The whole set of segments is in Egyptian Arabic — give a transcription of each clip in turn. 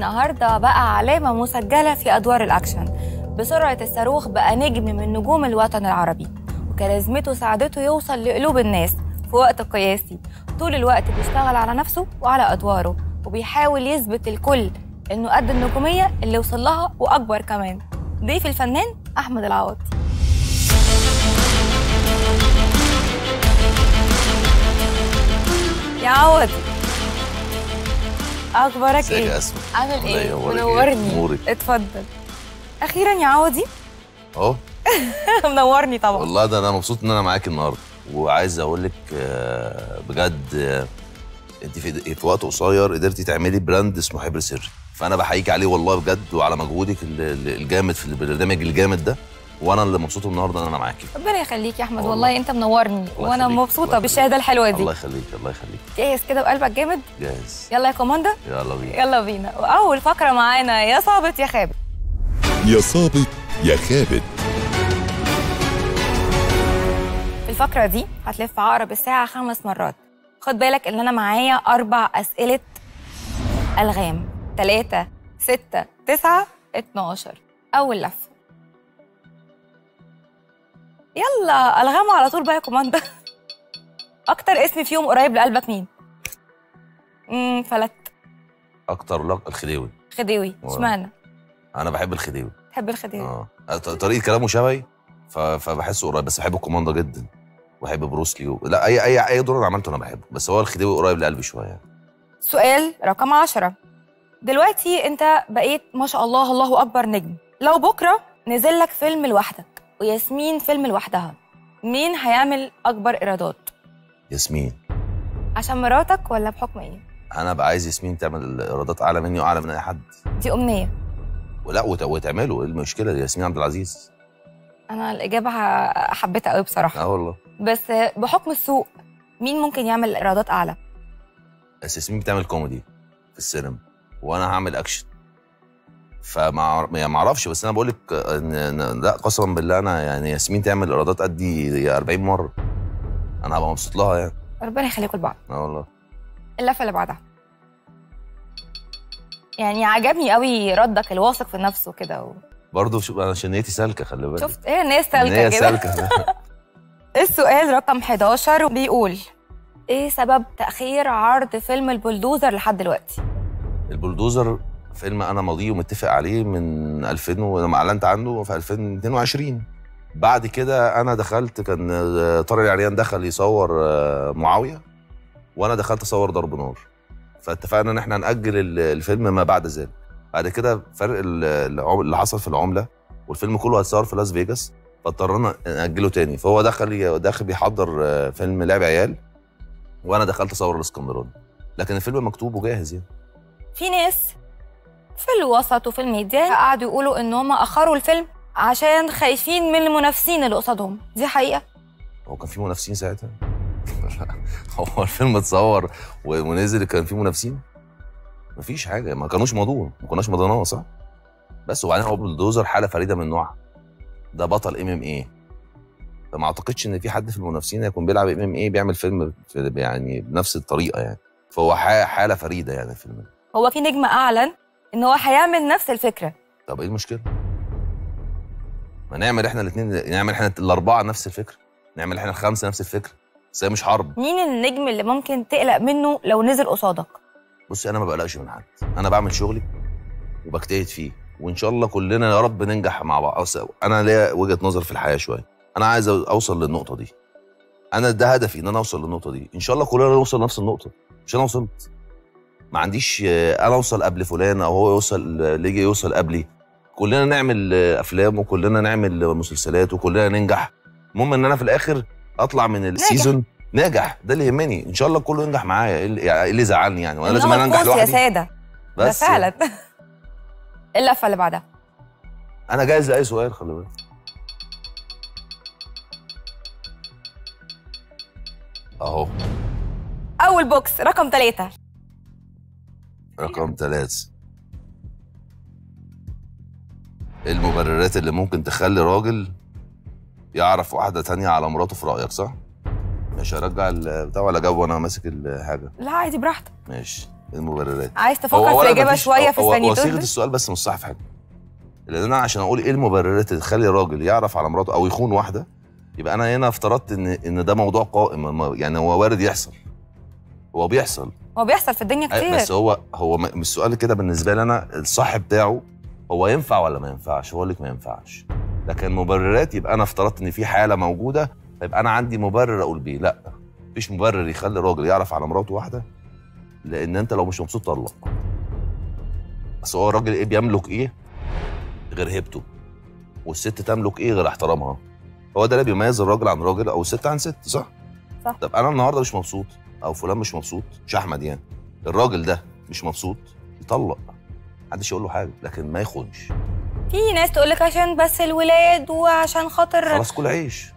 النهارده بقى علامة مسجلة في أدوار الأكشن بسرعة الصاروخ بقى نجم من نجوم الوطن العربي وكاريزمته ساعدته يوصل لقلوب الناس في وقت قياسي طول الوقت بيشتغل على نفسه وعلى أدواره وبيحاول يثبت للكل إنه قد النجومية اللي وصل لها وأكبر كمان ضيف الفنان أحمد العوضي يا عوضي اخبارك ازيك ايه يا اسماء عامل الله ايه ينورك إيه؟ منورني نورك. اتفضل اخيرا يا عوضي اهو منورني طبعا والله ده انا مبسوط ان انا معاك النهارده وعايز اقول لك آه، بجد آه، انت في في وقت قصير قدرتي تعملي براند اسمه حبر سري فانا بحييك عليه والله بجد وعلى مجهودك ال- ال- الجامد في البرنامج الجامد ده وانا اللي مبسوط النهارده ان انا معاكي ربنا يخليك يا احمد والله. والله انت منورني وانا يخليك، مبسوطه الله بالشهاده الحلوه دي الله يخليك الله يخليك جاهز كده بقلبك جامد جاهز يلا يا كوماندا يلا بينا يلا بينا واول فقره معانا يا صابت يا خابت يا صابت يا خابت في الفقره دي هتلف عقرب الساعه خمس مرات خد بالك ان انا معايا اربع اسئله الغام ثلاثة ستة تسعة اتناشر اول لفه يلا الغام على طول بقى يا كوماندا اكتر اسم فيهم قريب لقلبك مين امم فلت اكتر لق الخديوي خديوي واو. اشمعنى انا بحب الخديوي تحب الخديوي اه ط- طريقه كلامه شبهي ف- فبحسه قريب بس بحب الكوماندا جدا وبحب بروسلي و... لا اي اي اي دور انا عملته انا بحبه بس هو الخديوي قريب لقلبي شويه يعني. سؤال رقم عشرة دلوقتي انت بقيت ما شاء الله الله اكبر نجم لو بكره نزل لك فيلم لوحدك وياسمين فيلم لوحدها مين هيعمل اكبر ايرادات ياسمين عشان مراتك ولا بحكم ايه انا بقى عايز ياسمين تعمل ايرادات اعلى مني واعلى من اي حد دي امنيه ولا وت- وتعمله ايه المشكله دي ياسمين عبد العزيز انا الاجابه ح- حبيتها قوي بصراحه اه والله بس بحكم السوق مين ممكن يعمل ايرادات اعلى بس ياسمين بتعمل كوميدي في السينما وانا هعمل اكشن فما يعني ما اعرفش بس انا بقول لك ان إن- لا قسما بالله انا يعني ياسمين تعمل ايرادات قدي 40 مره انا هبقى مبسوط لها يعني ربنا يخليكم لبعض اه والله اللفه اللي بعدها يعني عجبني قوي ردك الواثق في نفسه كده و... برضه شوف انا عشان نيتي سالكه خلي بالك شفت ايه الناس إن سالكه هي كده سالكه السؤال رقم 11 بيقول ايه سبب تأخير عرض فيلم البلدوزر لحد دلوقتي؟ البلدوزر فيلم انا ماضيه ومتفق عليه من 2000 ولما اعلنت عنه في 2022 بعد كده انا دخلت كان آه، طارق العريان دخل يصور آه، معاويه وانا دخلت اصور ضرب نار فاتفقنا ان احنا ناجل ال- الفيلم ما بعد ذلك بعد كده فرق ال- العم- اللي حصل في العمله والفيلم كله هيتصور في لاس فيجاس فاضطرينا ناجله تاني فهو دخل ي- داخل بيحضر آه، فيلم لعب عيال وانا دخلت اصور الاسكندراني لكن الفيلم مكتوب وجاهز يعني في ناس في الوسط وفي الميديا قعدوا يقولوا ان هم اخروا الفيلم عشان خايفين من المنافسين اللي قصادهم دي حقيقة هو كان في منافسين ساعتها هو الفيلم اتصور و- ونزل كان في منافسين مفيش حاجه ما كانوش مضوا ما كناش مضيناه صح بس وبعدين هو بلدوزر حاله فريده من نوعها ده بطل ام ام ايه فما اعتقدش ان في حد في المنافسين يكون بيلعب ام ام ايه بيعمل فيلم في يعني بنفس الطريقه يعني فهو ح- حاله فريده يعني الفيلم ده هو في نجم اعلن ان هو هيعمل نفس الفكرة طب ايه المشكله؟ ما نعمل احنا الاثنين نعمل احنا الاربعه نفس الفكره نعمل احنا الخمسه نفس الفكره بس هي مش حرب مين النجم اللي ممكن تقلق منه لو نزل قصادك؟ بصي انا ما بقلقش من حد انا بعمل شغلي وبجتهد فيه وان شاء الله كلنا يا رب ننجح مع بعض أص- انا ليا وجهه نظر في الحياه شويه انا عايز أو- اوصل للنقطه دي انا ده هدفي ان انا اوصل للنقطه دي ان شاء الله كلنا نوصل لنفس النقطه مش انا وصلت ما عنديش آه، انا اوصل قبل فلان او هو يوصل اللي يجي يوصل قبلي كلنا نعمل آه، افلام وكلنا نعمل آه، مسلسلات وكلنا ننجح المهم ان انا في الاخر اطلع من السيزون ناجح ده اللي يهمني ان شاء الله كله ينجح معايا ايه اللي يعني إيه اللي يزعلني يعني وانا لازم إنما انا انجح الفوز يا لوحدي سادة ده بس فعلا اللفة اللي بعدها انا جاهز لاي سؤال خلي بالك اهو أول بوكس رقم ثلاثة رقم ثلاثة إيه المبررات اللي ممكن تخلي راجل يعرف واحدة تانية على مراته في رأيك صح؟ مش هرجع البتاع ولا جاوب وانا ماسك الحاجة لا عادي براحتك ماشي المبررات عايز هو تفكر في أولاً الاجابه مفيش- شويه في هو- هو الثانيتين صيغه دول؟ السؤال بس مش صح في حاجه لان انا عشان اقول ايه المبررات اللي تخلي الراجل يعرف على مراته او يخون واحده يبقى انا هنا افترضت ان ان ده موضوع قائم ما- يعني هو وارد يحصل هو بيحصل هو بيحصل في الدنيا أي- بس كتير هو هو م- مش السؤال كده بالنسبه لي انا الصح بتاعه هو ينفع ولا ما ينفعش هو لك ما ينفعش لكن مبررات يبقى انا افترضت ان في حاله موجوده فيبقى انا عندي مبرر اقول بيه لا مفيش مبرر يخلي راجل يعرف على مراته واحده لان انت لو مش مبسوط طلق بس هو الراجل ايه بيملك ايه غير هيبته والست تملك ايه غير احترامها هو ده اللي بيميز الراجل عن راجل او الست عن ست صح صح. طب انا النهارده مش مبسوط او فلان مش مبسوط مش احمد يعني الراجل ده مش مبسوط يطلق محدش يقول له حاجه لكن ما يخونش في ناس تقول لك عشان بس الولاد وعشان خاطر خلاص كل عيش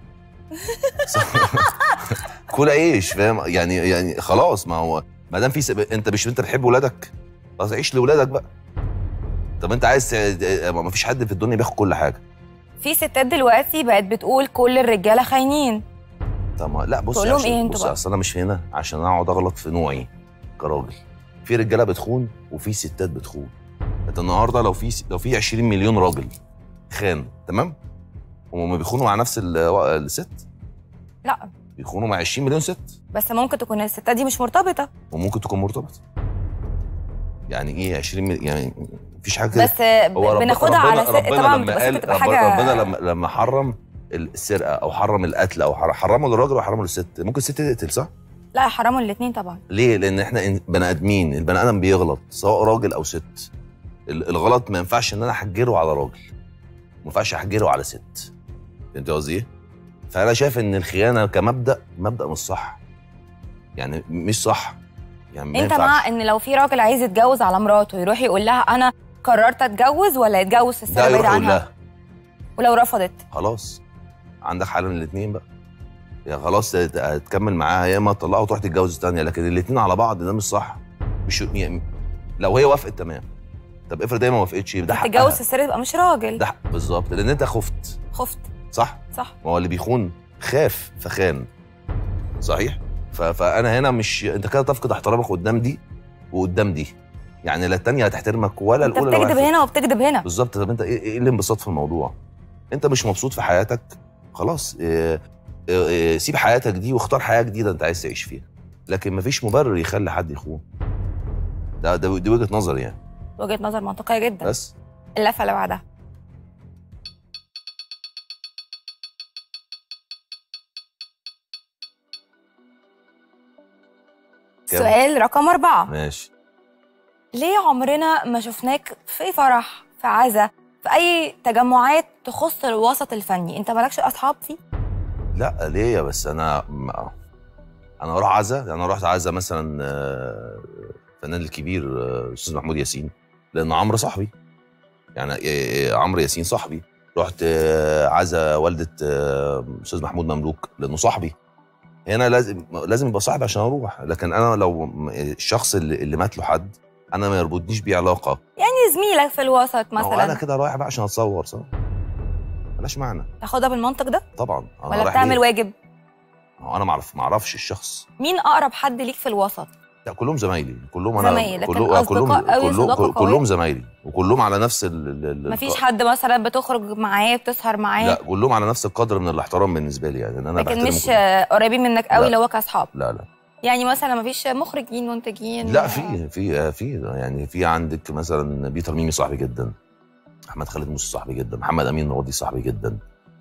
كل عيش فاهم يعني يعني خلاص ما هو ما دام في سب... انت مش انت بتحب ولادك خلاص عيش لاولادك بقى طب انت عايز ت- ما فيش حد في الدنيا بياخد كل حاجه في ستات دلوقتي بقت بتقول كل الرجاله خاينين طب ما- لا بص تقول لهم عشان- إيه انتوا بص بقى؟ اصل انا مش هنا عشان اقعد اغلط في نوعي كراجل في رجاله بتخون وفي ستات بتخون انت النهارده لو في لو في 20 مليون راجل خان تمام هم بيخونوا مع نفس ال- الست لا بيخونوا مع 20 مليون ست بس ممكن تكون الستات دي مش مرتبطه وممكن تكون مرتبطه يعني ايه 20 مليون يعني مفيش حاجه كده بس ب- هو رب- بناخدها على س... ربنا طبعا لما بس قال بتبقى رب- حاجه ربنا لما لما حرم السرقه او حرم القتل او حر- حرمه للراجل وحرمه للست ممكن الست تقتل صح؟ لا حرام الاثنين طبعا ليه؟ لان احنا إن- بني ادمين البني ادم بيغلط سواء راجل او ست ال- الغلط ما ينفعش ان انا احجره على راجل ما ينفعش احجره على ست فهمت قصدي ايه؟ فانا شايف ان الخيانه كمبدا مبدا مش صح يعني مش صح يعني ما انت ينفعش. مع ان لو في راجل عايز يتجوز على مراته يروح يقول لها انا قررت اتجوز ولا يتجوز في السر ده بعيد يروح يقول عنها لها ولو رفضت خلاص عندك حل من الاثنين بقى يا خلاص هت- هتكمل معاها يا اما تطلقها وتروح تتجوز الثانيه لكن الاثنين على بعض ده مش صح مش يعني لو هي وافقت تمام طب افرض هي ما وافقتش ده حقها تتجوز في السر يبقى مش راجل ده حق بالظبط لان انت خفت خفت صح صح ما هو اللي بيخون خاف فخان صحيح ف... فانا هنا مش انت كده تفقد احترامك قدام دي وقدام دي يعني لا الثانيه هتحترمك ولا انت الاولى بتكذب ولا هنا وبتكذب هنا بالظبط طب انت ايه ايه الانبساط في الموضوع؟ انت مش مبسوط في حياتك خلاص اه اه اه سيب حياتك دي واختار حياه جديده انت عايز تعيش فيها لكن مفيش مبرر يخلي حد يخون ده, ده دي وجهه نظري يعني وجهه نظر منطقيه جدا بس اللفه اللي بعدها كام؟ سؤال رقم أربعة ماشي ليه عمرنا ما شفناك في فرح في عزا في أي تجمعات تخص الوسط الفني أنت مالكش أصحاب فيه؟ لا ليه بس انا ما انا اروح عزا يعني انا رحت عزا مثلا آه، الفنان الكبير آه، استاذ محمود ياسين لان عمرو صاحبي يعني آه، آه، عمرو ياسين صاحبي رحت آه، عزا والده آه، استاذ محمود مملوك لانه صاحبي هنا لازم لازم يبقى صاحبي عشان اروح لكن انا لو م- الشخص اللي, اللي مات له حد انا ما يربطنيش بيه علاقه يعني زميلك في الوسط ما هو انا مثلا كده رايح بقى عشان اتصور صح ملاش معنى تاخدها بالمنطق ده طبعا انا ولا رايح بتعمل ليه؟ واجب؟ ما هو انا ما اعرف ما اعرفش الشخص مين أقرب حد ليك في الوسط؟ لا كلهم زمايلي كلهم انا زمايل، لكن كلهم كلهم أصدقاء أوي، كلهم, صداقة قوية؟ كلهم زمايلي وكلهم على نفس ال ال- ال- مفيش الق- حد مثلا بتخرج معاه بتسهر معاه لا كلهم على نفس القدر من الاحترام بالنسبه لي يعني إن انا لكن بحترم مش كلهم. آه، قريبين منك قوي لا. لو كاصحاب لا لا يعني مثلا مفيش مخرجين منتجين لا في في في يعني في عندك مثلا بيتر ميمي صاحبي جدا احمد خالد موسى صاحبي جدا محمد امين راضي صاحبي جدا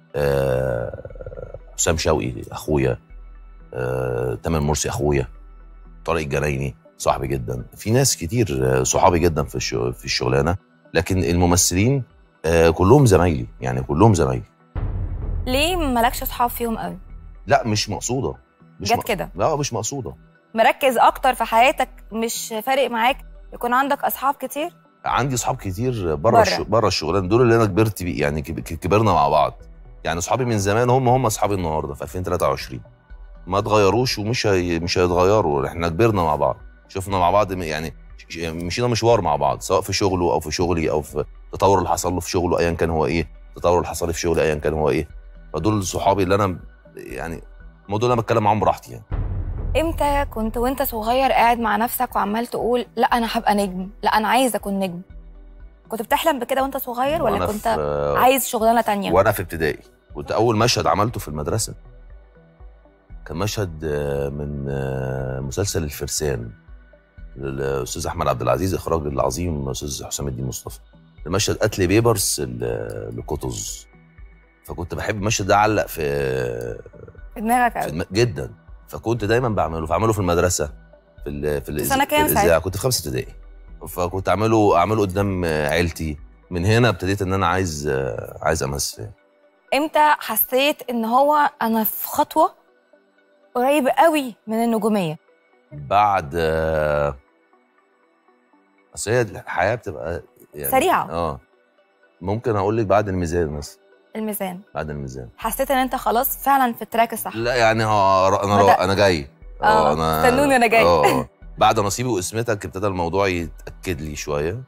آه، حسام شوقي اخويا آه، تامر مرسي اخويا طارق الجنايني صاحبي جدا في ناس كتير آه، صحابي جدا في الشغ- في الشغلانه لكن الممثلين آه، كلهم زمايلي يعني كلهم زمايلي ليه مالكش اصحاب فيهم قوي لا مش مقصوده مش جت مق- كده لا مش مقصوده مركز اكتر في حياتك مش فارق معاك يكون عندك اصحاب كتير عندي اصحاب كتير بره. بره الش... بره الشغلانه دول اللي انا كبرت بيه يعني كب- كبرنا مع بعض يعني اصحابي من زمان هم هم اصحابي النهارده في 2023 ما اتغيروش ومش هي... مش هيتغيروا احنا كبرنا مع بعض شفنا مع بعض م- يعني ش- مشينا مشوار مع بعض سواء في شغله او في شغلي او في التطور اللي حصل له في شغله ايا كان هو ايه التطور اللي حصل لي في شغلي ايا كان هو ايه فدول صحابي اللي انا يعني هم دول انا بتكلم معاهم براحتي يعني امتى كنت وانت صغير قاعد مع نفسك وعمال تقول لا انا هبقى نجم لا انا عايز اكون نجم كنت بتحلم بكده وانت صغير ولا وأنا كنت في- عايز شغلانه تانية وانا في ابتدائي كنت اول مشهد عملته في المدرسه كان مشهد آه، من آه، مسلسل الفرسان للاستاذ احمد عبد العزيز اخراج العظيم الاستاذ حسام الدين مصطفى المشهد قتل بيبرس ل- لقطز فكنت بحب المشهد ده علق في في دماغك في قوي دم- جدا فكنت دايما بعمله فاعمله في المدرسه في ال في, الإذ- سنة كام في ساعتها؟ الإذاعة. كنت في خمسه ابتدائي فكنت اعمله اعمله قدام عيلتي من هنا ابتديت ان انا عايز آه، عايز امثل امتى حسيت ان هو انا في خطوه قريب قوي من النجوميه بعد آه، اصل هي الحياه بتبقى يعني سريعة. اه ممكن اقول لك بعد الميزان مثلا الميزان بعد الميزان حسيت ان انت خلاص فعلا في التراك الصح لا يعني ها انا بدأ. را انا جاي آه، استنوني أنا جاي. اه بعد نصيبي واسمتك ابتدى الموضوع يتاكد لي شويه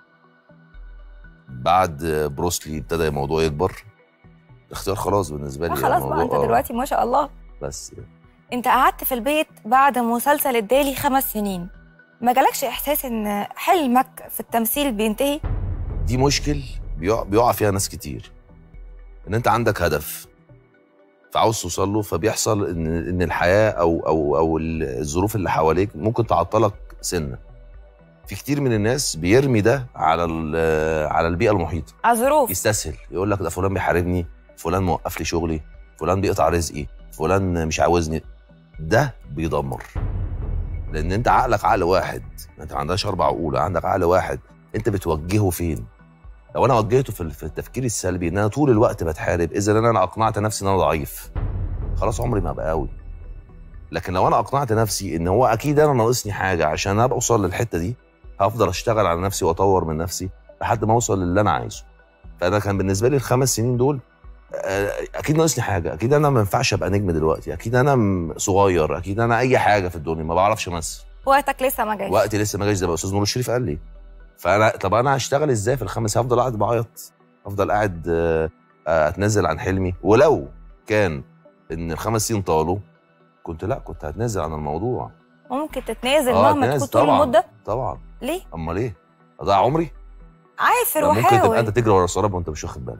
بعد بروسلي ابتدى الموضوع يكبر الاختيار خلاص بالنسبه لي آه، خلاص بقى انت الموضوع- آه، دلوقتي ما شاء الله بس انت قعدت في البيت بعد مسلسل الدالي خمس سنين ما جالكش احساس ان حلمك في التمثيل بينتهي دي مشكل بيقع, بيقع فيها ناس كتير ان انت عندك هدف فعاوز توصل له فبيحصل ان ان الحياه او او او الظروف اللي حواليك ممكن تعطلك سنه في كتير من الناس بيرمي ده على ال- على البيئه المحيطه على الظروف يستسهل يقول لك ده فلان بيحاربني فلان موقف لي شغلي فلان بيقطع رزقي فلان مش عاوزني ده بيدمر لان انت عقلك عقل واحد انت ما عندكش اربع عقول عندك عقل واحد انت بتوجهه فين لو انا وجهته في في التفكير السلبي ان انا طول الوقت بتحارب اذا انا انا اقنعت نفسي ان انا ضعيف خلاص عمري ما ابقى قوي لكن لو انا اقنعت نفسي ان هو اكيد انا ناقصني حاجه عشان ابقى اوصل للحته دي هفضل اشتغل على نفسي واطور من نفسي لحد ما اوصل للي انا عايزه فانا كان بالنسبه لي الخمس سنين دول آه، اكيد ناقصني حاجه اكيد انا ما ينفعش ابقى نجم دلوقتي اكيد انا م- صغير اكيد انا اي حاجه في الدنيا ما بعرفش امثل وقتك لسه ما جاش وقتي لسه ما جاش زي ما استاذ نور الشريف قال لي فانا طب انا هشتغل ازاي في الخمس هفضل قاعد بعيط افضل قاعد آه، آه، اتنازل عن حلمي ولو كان ان الخمس سنين طالوا كنت لا كنت هتنازل عن الموضوع ممكن تتنازل آه، مهما أتنازل تكون طول طبعاً. المده طبعا ليه امال ايه اضيع عمري عافر لا، ممكن تبقى انت وحاول تجري ورا السراب وانت مش واخد بالك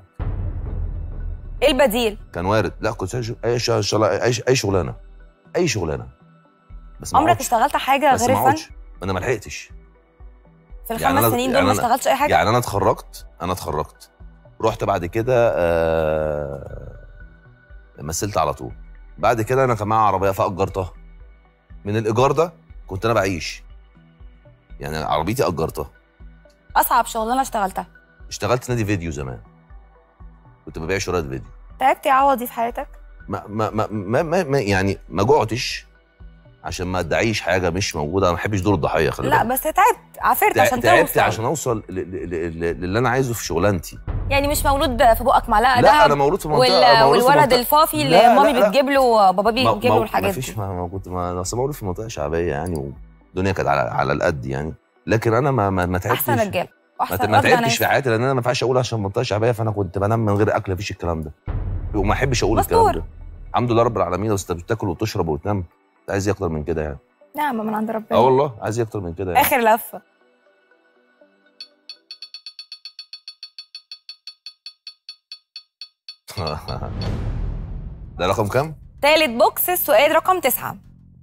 ايه البديل كان وارد لا كنت هش- اي ش- ش- اي اي شغلانه اي شغلانه بس ما عمرك اقعدش. اشتغلت حاجه بس غير ما الفن اقعدش انا ما لحقتش في الخمس يعني أنا- سنين دول يعني ما أنا- اشتغلتش اي حاجه يعني انا اتخرجت انا اتخرجت رحت بعد كده آه مثلت على طول بعد كده انا كان معايا عربيه فاجرتها من الايجار ده كنت انا بعيش يعني عربيتي اجرتها اصعب شغلانه اشتغلتها اشتغلت نادي فيديو زمان كنت ببيع شرايط فيديو تعبت يا عوضي في حياتك ما ما ما, ما, ما, ما يعني ما جوعتش عشان ما ادعيش حاجه مش موجوده انا ما بحبش دور الضحيه خلي لا بالك بس تعبت عافرت تع- عشان تعبت توصل عشان اوصل ل- ل- ل- ل- للي انا عايزه في شغلانتي يعني مش مولود في بقك معلقه لا انا دهب مولود في منطقه وال... أنا مولود في والولد منطقة- الفافي اللي لا، مامي لا، لا. بتجيب له بابا ما- بيجيب ما- له الحاجات ما فيش دي ما ما كنت ما أنا اصل مولود في منطقه شعبيه يعني والدنيا كانت على على القد يعني لكن انا ما ما, ما تعبتش احسن رجاله ما, احسن ت- ما أجدع تعبتش ناس. في حياتي لان انا ما ينفعش اقول عشان منطقه شعبيه فانا كنت بنام من غير اكل مفيش الكلام ده وما احبش اقول الكلام مستور. ده الحمد لله رب العالمين بس انت بتاكل وتشرب وتنام انت عايز إيه اكتر من كده يعني نعمه من عند ربنا اه والله عايز إيه اكتر من كده يعني اخر لفه ده رقم كام؟ تالت بوكس السؤال رقم تسعة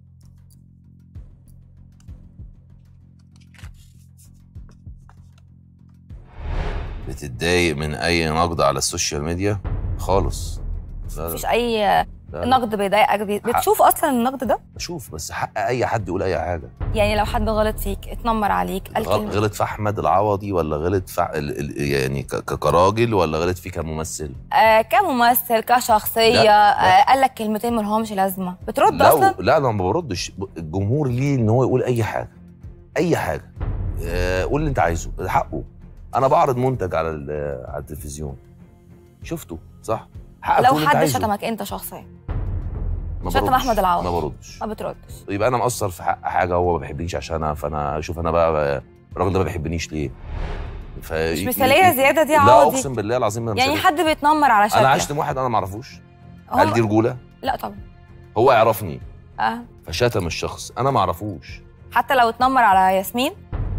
بتتضايق من اي نقد على السوشيال ميديا خالص لا مفيش لا, اي لا, لا. نقد بيضايقك بي- بتشوف اصلا النقد ده بشوف بس حق اي حد يقول اي حاجه يعني لو حد غلط فيك اتنمر عليك قال غل- كلمه غلط في احمد العوضي ولا غلط في ال- ال- يعني ك- ك- كراجل ولا غلط فيه كممثل آه كممثل كشخصيه لا، لا. آه قال لك كلمتين ما لهمش لازمه بترد لا اصلا لا انا ما بردش الجمهور ليه ان هو يقول اي حاجه اي حاجه آه، قول اللي انت عايزه ده حقه انا بعرض منتج على ال- على التلفزيون شفته صح حقك لو تقول اللي انت حد عايزه. شتمك انت شخصيا ما شتم بردش. أحمد العوضي. ما بردش ما بتردش يبقى انا مقصر في حق حاجه هو ما بيحبنيش عشانها فانا اشوف انا بقى الراجل ده ما بيحبنيش ليه ف... مش مثاليه زياده دي يا لا عوضي اقسم بالله العظيم ما يعني مثالية. حد بيتنمر على شكلك انا عشت مع واحد انا ما اعرفوش هو- هل دي رجوله لا طبعا هو يعرفني اه فشتم الشخص انا ما اعرفوش حتى لو اتنمر على ياسمين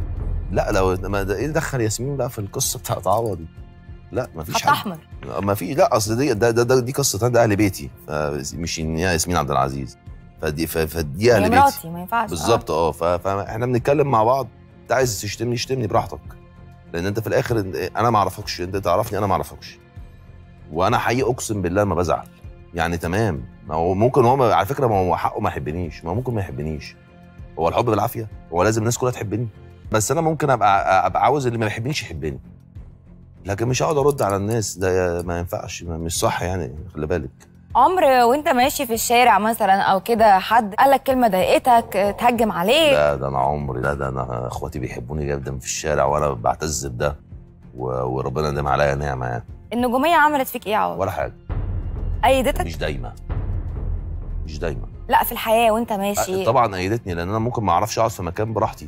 لا لو ما ده ايه دخل ياسمين بقى في القصه بتاعت عوضي لا ما فيش خط حد احمر ما في لا اصل دي ده, ده, ده دي قصه تانية، ده اهل بيتي ف- مش ان هي ياسمين عبد العزيز فدي ف- فدي هي اهل بيتي مراتي ما ينفعش آه. بالظبط اه ف- فاحنا بنتكلم مع بعض انت عايز تشتمني اشتمني براحتك لان انت في الاخر انا ما اعرفكش انت تعرفني انا ما اعرفكش وانا حقيقي اقسم بالله ما بزعل يعني تمام ما هو ممكن هو ما- على فكره ما هو حقه ما يحبنيش ما هو ممكن ما يحبنيش هو الحب بالعافيه هو لازم الناس كلها تحبني بس انا ممكن ابقى ابقى عاوز اللي ما بيحبنيش يحبني لكن مش هقعد ارد على الناس ده ما ينفعش ما- مش صح يعني خلي بالك عمر وانت ماشي في الشارع مثلا او كده حد قال لك كلمه ضايقتك آه، تهجم عليه لا ده انا عمري لا ده انا اخواتي بيحبوني جدا في الشارع وانا بعتز بده و- وربنا يديم عليا نعمه يعني النجوميه عملت فيك ايه يا عوض ولا حاجه ايدتك مش دايما مش دايما لا في الحياه وانت ماشي طبعا ايدتني لان انا ممكن ما اعرفش اقعد في مكان براحتي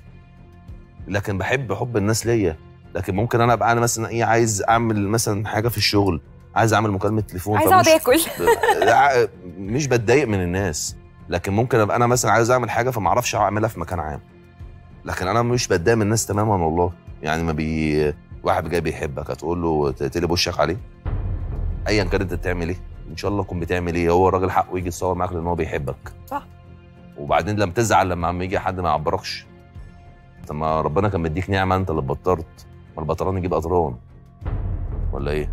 لكن بحب حب الناس ليا لكن ممكن انا ابقى انا مثلا ايه عايز اعمل مثلا حاجه في الشغل عايز اعمل مكالمه تليفون عايز فمش- اقعد اكل ع- مش بتضايق من الناس لكن ممكن ابقى انا مثلا عايز اعمل حاجه فما اعرفش اعملها في مكان عام لكن انا مش بتضايق من الناس تماما والله يعني ما بي واحد جاي بيحبك هتقول له تقلب وشك عليه ايا كان انت بتعمل ايه ان شاء الله تكون بتعمل ايه هو الراجل حقه يجي يتصور معاك لان هو بيحبك صح. وبعدين لما تزعل لما عم يجي حد ما يعبركش طب ما ربنا كان مديك نعمه انت اللي بطرت ما البطران يجيب قطران ولا ايه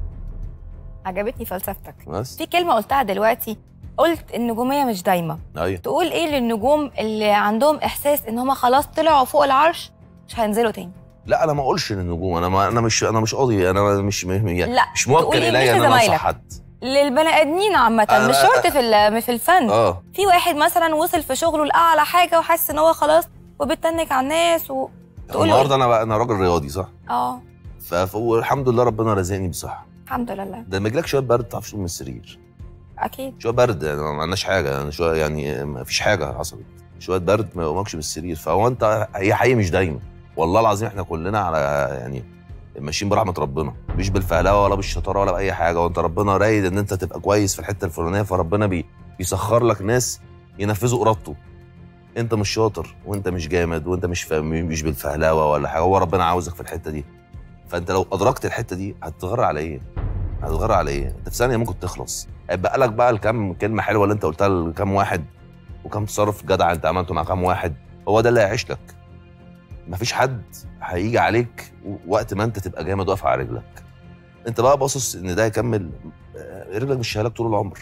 عجبتني فلسفتك بس في كلمه قلتها دلوقتي قلت النجوميه مش دايمه ايوه تقول ايه للنجوم اللي عندهم احساس ان هم خلاص طلعوا فوق العرش مش هينزلوا تاني لا انا ما اقولش للنجوم انا ما انا مش انا مش قاضي انا مش م- يعني لا مش موكل تقولي الي مش ان انا انصح لزمايلك. حد للبني ادمين عامه أنا- مش شرط في ال- في الفن اه في واحد مثلا وصل في شغله لاعلى حاجه وحاسس ان هو خلاص وبتنك على الناس و... تقول له النهارده انا بقى انا راجل رياضي صح اه ف- ف- والحمد لله ربنا رزقني بصحه الحمد لله ده لما يجيلك شويه برد تعرفش تقوم من السرير اكيد شويه برد يعني ما عندناش حاجه يعني شويه يعني ما فيش حاجه حصلت شويه برد ما يقومكش من السرير فهو انت هي حقيقي مش دايما والله العظيم احنا كلنا على يعني ماشيين برحمه ربنا مش بالفهلاوه ولا بالشطاره ولا باي حاجه وانت ربنا رايد ان انت تبقى كويس في الحته الفلانيه فربنا بي بيسخر لك ناس ينفذوا ارادته انت مش شاطر وانت مش جامد وانت مش فا... مش بالفهلاوه ولا حاجه هو ربنا عاوزك في الحته دي فانت لو ادركت الحته دي هتتغر على ايه؟ هتتغر على ايه؟ انت في ثانيه ممكن تخلص هيبقى لك بقى الكم كلمه حلوه اللي انت قلتها لكام واحد وكم تصرف جدع انت عملته مع كام واحد هو ده اللي هيعيش لك مفيش حد هيجي عليك وقت ما انت تبقى جامد واقف على رجلك انت بقى باصص ان ده يكمل آه، رجلك مش شايلك طول العمر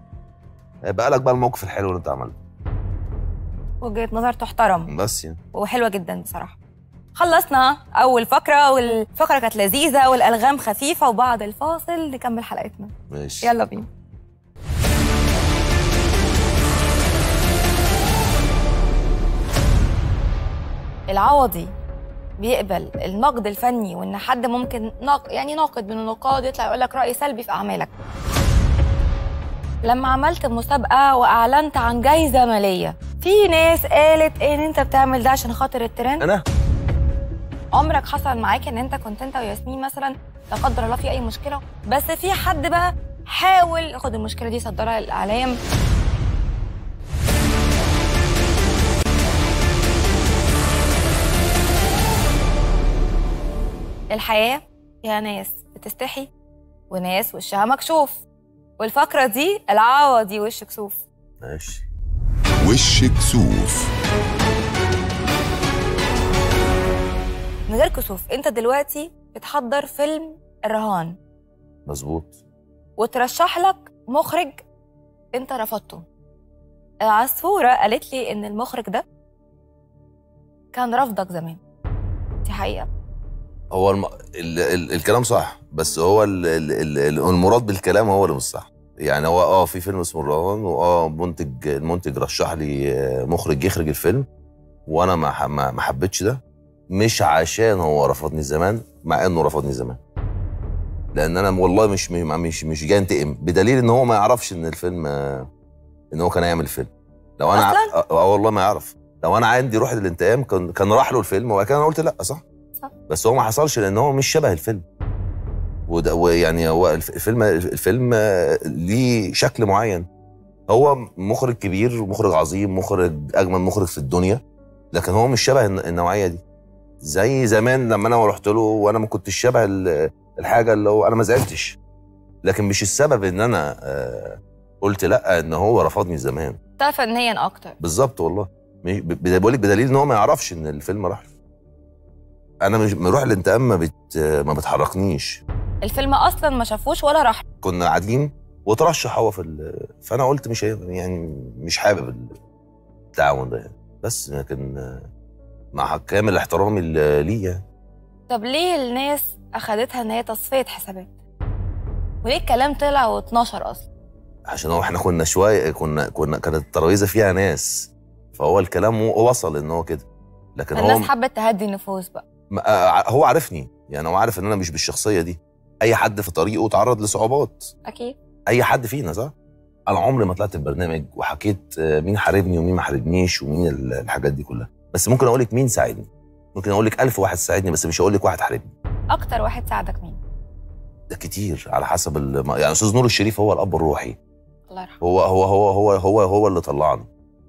هيبقى لك بقى الموقف الحلو اللي انت عملته وجهه نظر تحترم بس يعني وحلوه جدا بصراحه خلصنا اول فقره والفقره كانت لذيذه والالغام خفيفه وبعد الفاصل نكمل حلقتنا ماشي يلا بينا العوضي بيقبل النقد الفني وان حد ممكن ناق... يعني ناقد من النقاد يطلع يقول لك راي سلبي في اعمالك لما عملت مسابقه واعلنت عن جايزه ماليه في ناس قالت ان انت بتعمل ده عشان خاطر الترند انا عمرك حصل معاك ان انت كنت انت وياسمين مثلا لا قدر الله في اي مشكله بس في حد بقى حاول ياخد المشكله دي يصدرها للاعلام الحياه فيها ناس بتستحي وناس وشها مكشوف والفقره دي العوضي وش كسوف ماشي وش كسوف من غير كسوف انت دلوقتي بتحضر فيلم الرهان مظبوط وترشح لك مخرج انت رفضته عصفورة قالت لي ان المخرج ده كان رفضك زمان دي حقيقة هو الم... ال... ال... الكلام صح بس هو ال... ال... ال... ال- المراد بالكلام هو اللي مش صح يعني هو اه في فيلم اسمه الرهان واه منتج المنتج رشح لي آه، مخرج يخرج الفيلم وانا ما ح- ما ما حبيتش ده مش عشان هو رفضني زمان مع انه رفضني زمان لان انا والله مش مش مش جاي انتقم بدليل ان هو ما يعرفش ان الفيلم آه، ان هو كان هيعمل فيلم لو انا ع- أصلاً؟ اه آه، والله ما يعرف لو انا عندي روح الانتقام كان كان راح له الفيلم وبعد كده انا قلت لا صح صح. بس هو ما حصلش لان هو مش شبه الفيلم وده ويعني هو الف- الفيلم الفيلم آه، ليه شكل معين هو مخرج كبير ومخرج عظيم مخرج اجمل مخرج في الدنيا لكن هو مش شبه الن- النوعيه دي زي زمان لما انا رحت له وانا ما كنتش شبه ال- الحاجه اللي هو انا ما زعلتش لكن مش السبب ان انا آه، قلت لا ان هو رفضني زمان ده فنيا اكتر بالظبط والله مش- ب- ب- بقول لك بدليل ان هو ما يعرفش ان الفيلم راح له. انا مش مروح الانتقام ما بت ما بتحركنيش الفيلم اصلا ما شافوش ولا راح كنا قاعدين وترشح هو في ال... فانا قلت مش هي- يعني مش حابب التعاون ده يعني. بس لكن آه، مع كامل احترامي ل- ليه يعني طب ليه الناس اخدتها ان هي تصفيه حسابات وليه الكلام طلع و12 اصلا عشان هو احنا كنا شويه كنا كنا كانت الترابيزه فيها ناس فهو الكلام و- وصل ان هو كده لكن هو الناس حبت تهدي النفوس بقى ما- آه، هو عارفني يعني هو عارف ان انا مش بالشخصيه دي اي حد في طريقه تعرض لصعوبات اكيد اي حد فينا صح انا عمري ما طلعت البرنامج وحكيت آه، مين حاربني ومين ما حاربنيش ومين ال- الحاجات دي كلها بس ممكن اقول لك مين ساعدني ممكن اقول لك ألف واحد ساعدني بس مش هقول لك واحد حاربني اكتر واحد ساعدك مين ده كتير على حسب الم... يعني استاذ نور الشريف هو الاب الروحي الله يرحمه هو هو هو هو هو هو اللي طلعني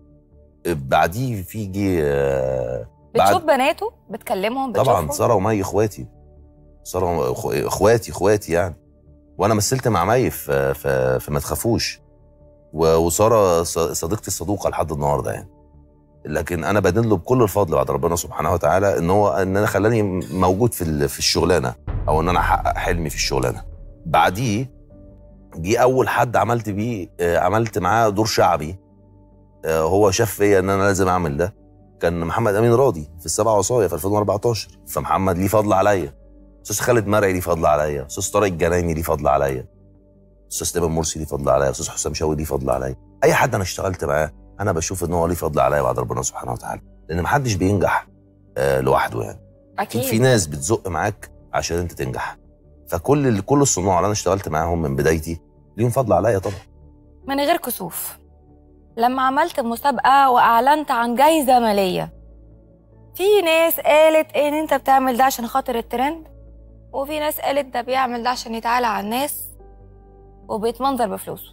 بعديه في جه آه، بعد- بتشوف بناته بتكلمهم طبعا بتشوفهم ساره ومي اخواتي ساره وأخو- اخواتي اخواتي يعني وانا مثلت مع مي في في, في ما تخافوش و- وساره ص- صديقتي الصدوقه لحد النهارده يعني لكن انا بدين له بكل الفضل بعد ربنا سبحانه وتعالى ان هو ان انا خلاني موجود في ال- في الشغلانه او ان انا احقق حلمي في الشغلانه بعديه جه اول حد عملت بيه آه، عملت معاه دور شعبي آه، هو شاف فيا ان انا لازم اعمل ده كان محمد امين راضي في السبع وصايا في 2014 فمحمد ليه فضل عليا استاذ خالد مرعي ليه فضل عليا استاذ طارق الجنايني ليه فضل عليا استاذ تامر مرسي ليه فضل عليا استاذ حسام شاوي ليه فضل عليا اي حد انا اشتغلت معاه انا بشوف ان هو ليه فضل عليا بعد ربنا سبحانه وتعالى لان محدش بينجح آه لوحده يعني اكيد في اكيد ناس بتزق معاك عشان انت تنجح فكل ال- كل الصناع اللي انا اشتغلت معاهم من بدايتي ليهم فضل عليا طبعا من غير كسوف لما عملت مسابقة وأعلنت عن جايزة مالية في ناس قالت إن أنت بتعمل ده عشان خاطر الترند وفي ناس قالت ده بيعمل ده عشان يتعالى على الناس وبيتمنظر بفلوسه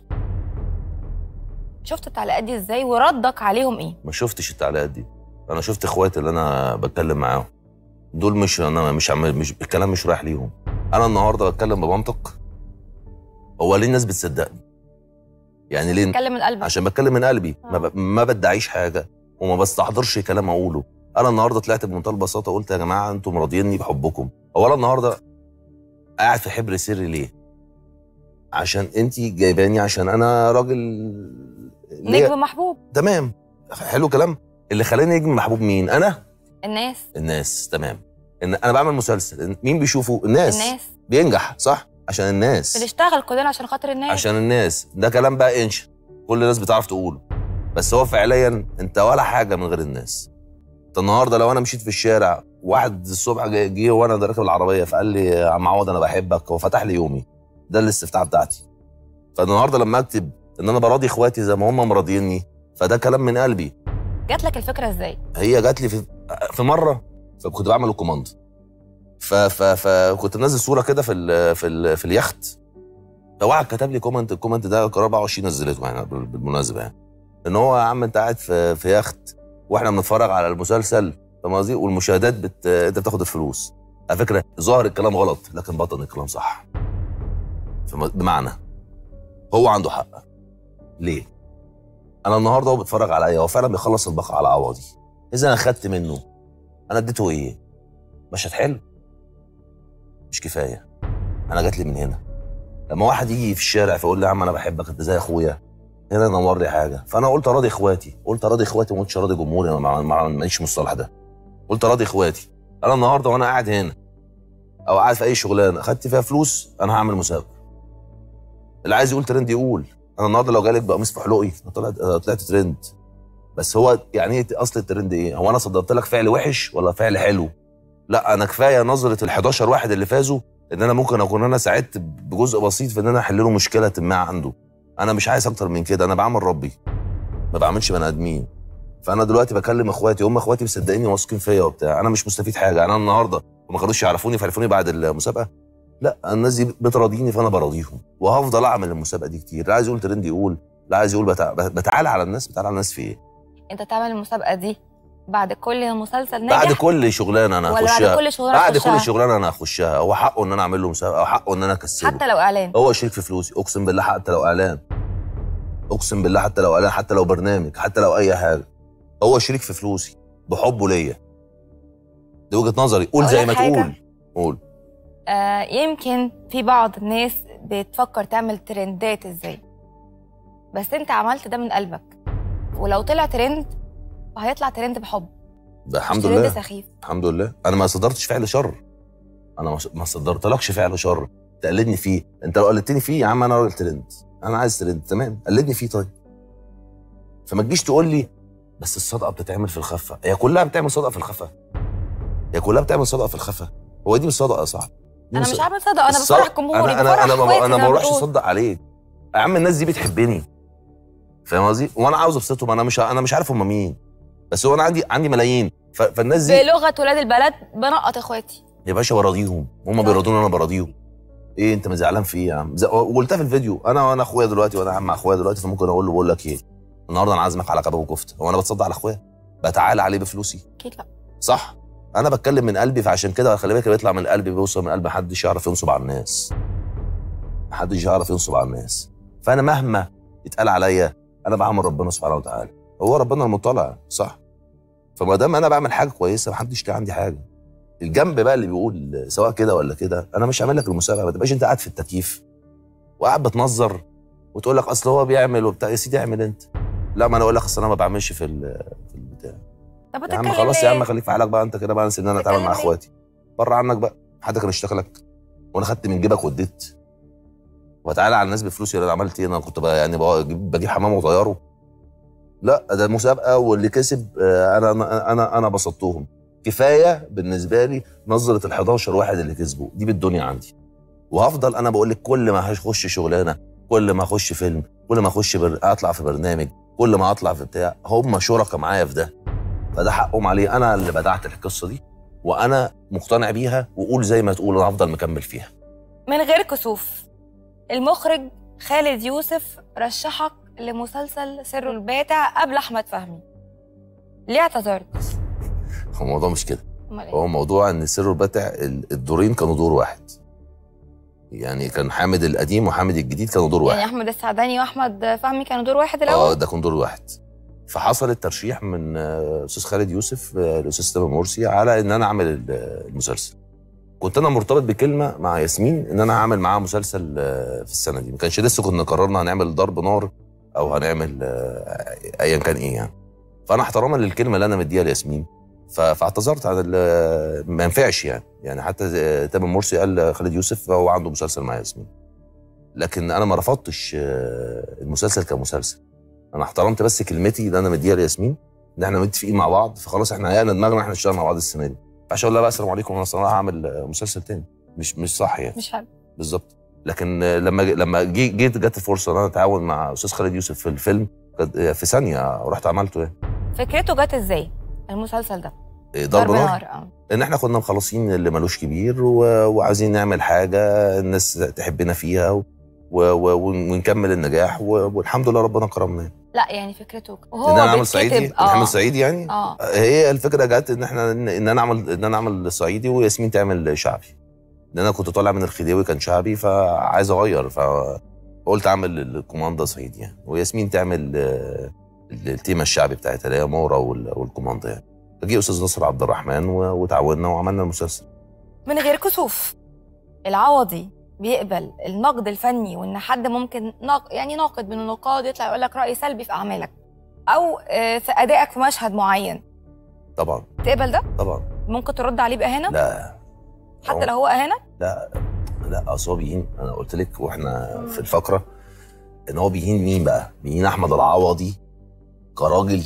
شفت التعليقات دي ازاي وردك عليهم ايه ما شفتش التعليقات دي انا شفت اخواتي اللي انا بتكلم معاهم دول مش انا مش عم مش الكلام مش رايح ليهم انا النهارده بتكلم بمنطق هو ليه الناس بتصدقني يعني ليه اتكلم من قلبك عشان بتكلم من قلبي ما, آه. ب... ما بدعيش حاجه وما بستحضرش كلام اقوله انا النهارده طلعت بمنتهى البساطه قلت يا جماعه انتم راضيني بحبكم اولا النهارده قاعد في حبر سري ليه عشان انت جايباني عشان انا راجل ليا- نجم محبوب تمام حلو كلام اللي خلاني نجم محبوب مين انا الناس الناس تمام ان انا بعمل مسلسل مين بيشوفه الناس, الناس بينجح صح عشان الناس بنشتغل كلنا عشان خاطر الناس عشان الناس ده كلام بقى انشا كل الناس بتعرف تقوله بس هو فعليا انت ولا حاجه من غير الناس انت النهارده لو انا مشيت في الشارع واحد الصبح جه جه وانا راكب العربيه فقال لي يا عم عوض انا بحبك وفتح لي يومي ده الاستفتاح بتاعتي فالنهارده لما اكتب ان انا براضي اخواتي زي ما هم مراضيني فده كلام من قلبي جات لك الفكره ازاي هي جات لي في في مره فكنت بعمل الكوماند ف ف فكنت منزل صوره كده في ال في ال في اليخت فواحد كتب لي كومنت الكومنت ده قرار 24 نزلته يعني بال- بالمناسبه يعني ان هو يا عم انت قاعد في في يخت واحنا بنتفرج على المسلسل فاهم قصدي والمشاهدات بت... انت بتاخد الفلوس على فكره ظاهر الكلام غلط لكن بطن الكلام صح فم- بمعنى هو عنده حق ليه؟ انا النهارده هو بيتفرج عليا هو فعلا بيخلص البقاء على عوضي اذا انا خدت منه انا اديته ايه؟ مشهد حلو مش كفايه انا جات لي من هنا لما واحد يجي في الشارع فيقول لي يا عم انا بحبك انت زي اخويا هنا نور لي حاجه فانا قلت اراضي اخواتي قلت اراضي اخواتي ما قلتش اراضي جمهوري انا ما- ما ماليش المصطلح ده قلت اراضي اخواتي انا النهارده وانا قاعد هنا او قاعد في اي شغلانه اخدت فيها فلوس انا هعمل مسابقه اللي عايز يقول ترند يقول انا النهارده لو جالك بقميص في حلقي أنا طلعت أنا طلعت ترند بس هو يعني ايه اصل الترند ايه؟ هو انا صدرت لك فعل وحش ولا فعل حلو؟ لا انا كفايه نظره ال 11 واحد اللي فازوا ان انا ممكن اكون انا ساعدت بجزء بسيط في ان انا احل له مشكله ما عنده انا مش عايز اكتر من كده انا بعمل ربي ما بعملش بني ادمين فانا دلوقتي بكلم اخواتي هم اخواتي مصدقيني واثقين فيا وبتاع انا مش مستفيد حاجه انا النهارده وما كانوش يعرفوني فعرفوني بعد المسابقه لا الناس دي بتراضيني فانا براضيهم وهفضل اعمل المسابقه دي كتير اللي عايز يقول ترند يقول لا عايز يقول بتع... بتعالى على الناس بتعالى على الناس في ايه انت تعمل المسابقه دي بعد كل مسلسل ناجح بعد كل شغلانه انا ولا بعد هخشها كل شغلانه بعد تخشها؟ كل شغلانه انا هخشها هو حقه ان انا اعمل له مسابقه او حقه ان انا اكسبه حتى لو اعلان هو شريك في فلوسي اقسم بالله حتى لو اعلان اقسم بالله حتى لو اعلان حتى لو برنامج حتى لو اي حاجه هو شريك في فلوسي بحبه ليا دي وجهه نظري قول أقول زي لك ما حاجة؟ تقول قول آه يمكن في بعض الناس بتفكر تعمل ترندات ازاي بس انت عملت ده من قلبك ولو طلع ترند هيطلع ترند بحب ده مش الحمد ترند لله سخيف الحمد لله انا ما صدرتش فعل شر انا ما- ما صدرتلكش فعل شر تقلدني فيه انت لو قلدتني فيه يا عم انا راجل ترند انا عايز ترند تمام قلدني فيه طيب فما تجيش تقول لي بس الصدقه بتتعمل في الخفه هي كلها بتعمل صدقه في الخفه هي كلها بتعمل صدقه في الخفه هو دي مش صدقه يا صاحبي دي انا مش- مش عامل صدق انا الصدقة- بفرح جمهوري انا انا بفرح انا ما اخواتي انا زي ما ما بروحش بتقول. اصدق عليك يا عم الناس دي بتحبني فاهم قصدي وانا عاوز ابسطهم انا مش انا مش عارف هم مين بس هو انا عندي عندي ملايين ف- فالناس دي بلغه ولاد البلد بنقط اخواتي يا باشا براضيهم هم صح. بيراضوني انا براضيهم ايه انت زعلان في ايه يا عم ز- وقلتها في الفيديو انا وانا اخويا دلوقتي وانا قاعد مع اخويا دلوقتي فممكن اقول له بقول لك ايه النهارده انا عازمك على كباب وكفته هو انا بتصدق على اخويا بتعالى عليه بفلوسي اكيد لا صح انا بتكلم من قلبي فعشان كده خلي بالك اللي بيطلع من قلبي بيوصل من قلبي محدش يعرف ينصب على الناس محدش يعرف ينصب على الناس فانا مهما يتقال عليا انا بعمل ربنا سبحانه وتعالى هو ربنا المطلع صح فما دام انا بعمل حاجه كويسه محدش ليه عندي حاجه الجنب بقى اللي بيقول سواء كده ولا كده انا مش هعمل لك المسابقه ما تبقاش انت قاعد في التكييف وقاعد بتنظر وتقول لك اصل هو بيعمل وبتاع يا سيدي اعمل انت لا ما انا اقول لك اصل انا ما بعملش في ال- في البتاع طب يا عم بتتكلم خلاص يا ليه؟ عم خليك في حالك بقى انت كده بقى انسى ان انا اتعامل مع بتتكلم ليه؟ اخواتي بره عنك بقى حد كان اشتغل لك وانا خدت من جيبك واديت وتعالى على الناس بفلوسي انا عملت ايه انا كنت بقى يعني بجيب, بجيب حمام وطياره لا ده المسابقه واللي كسب آه، انا انا انا, أنا بسطتهم كفايه بالنسبه لي نظره ال 11 واحد اللي كسبوا دي بالدنيا عندي وهفضل انا بقول لك كل ما هخش شغلانه كل ما اخش فيلم كل ما اخش بر... اطلع في برنامج كل ما اطلع في بتاع هم شركاء معايا في ده فده حقهم عليه انا اللي بدعت القصه دي وانا مقتنع بيها وقول زي ما تقول انا هفضل مكمل فيها من غير كسوف المخرج خالد يوسف رشحك لمسلسل سر الباتع قبل احمد فهمي ليه اعتذرت؟ هو الموضوع مش كده امال ايه؟ هو موضوع ان سر البتع ال- الدورين كانوا دور واحد يعني كان حامد القديم وحامد الجديد كانوا دور يعني واحد احمد السعداني واحمد فهمي كانوا دور واحد اه الاول ده كان دور واحد فحصل الترشيح من آه، استاذ خالد يوسف آه، الاستاذ تامر مرسي على ان انا اعمل ال- المسلسل كنت انا مرتبط بكلمه مع ياسمين ان انا هعمل معاها مسلسل آه، في السنه دي ما كانش لسه كنا قررنا هنعمل ضرب نار او هنعمل آه، ايا كان ايه يعني فانا احتراما للكلمه اللي انا مديها لياسمين ف- فاعتذرت عن ال- ما ينفعش يعني يعني حتى آه، تامر مرسي قال خالد يوسف هو عنده مسلسل مع ياسمين لكن انا ما رفضتش آه، المسلسل كمسلسل انا احترمت بس كلمتي اللي انا مديها لياسمين ان احنا متفقين مع بعض فخلاص احنا هيئنا دماغنا احنا نشتغل مع بعض السنه دي عشان اقول لها بقى السلام عليكم انا صراحه هعمل آه، مسلسل تاني مش مش صح يعني مش حلو بالظبط لكن آه، لما لما جي- جيت جت الفرصه ان انا اتعاون مع استاذ خالد يوسف في الفيلم كانت- آه، في ثانيه رحت عملته يعني فكرته جت ازاي؟ المسلسل ده آه، ضرب نار اه ان احنا كنا مخلصين اللي ملوش كبير و... وعايزين نعمل حاجه الناس تحبنا فيها و... و... و... ونكمل النجاح و... والحمد لله ربنا كرمنا لا يعني فكرته وهو ان انا اعمل بيتكتب- صعيدي اه نعمل صعيدي يعني اه هي الفكره جت ان احنا ان ان انا اعمل ان انا اعمل صعيدي وياسمين تعمل شعبي ان انا كنت طالع من الخديوي كان شعبي فعايز اغير فقلت اعمل الكوماندا صعيدي يعني وياسمين تعمل آه، التيمه الشعبي بتاعتها اللي هي مورا وال- والكوماندا يعني فجي استاذ نصر عبد الرحمن و- وتعاوننا وعملنا المسلسل من غير كسوف العوضي بيقبل النقد الفني وان حد ممكن ناق... يعني ناقد من النقاد يطلع يقول لك راي سلبي في اعمالك او آه، في ادائك في مشهد معين طبعا تقبل ده طبعا ممكن ترد عليه باهانه لا حتى لو هو اهانه لا لا اصل هو بيهين انا قلت لك واحنا في الفقره ان هو بيهين مين بقى؟ بيهين احمد العوضي كراجل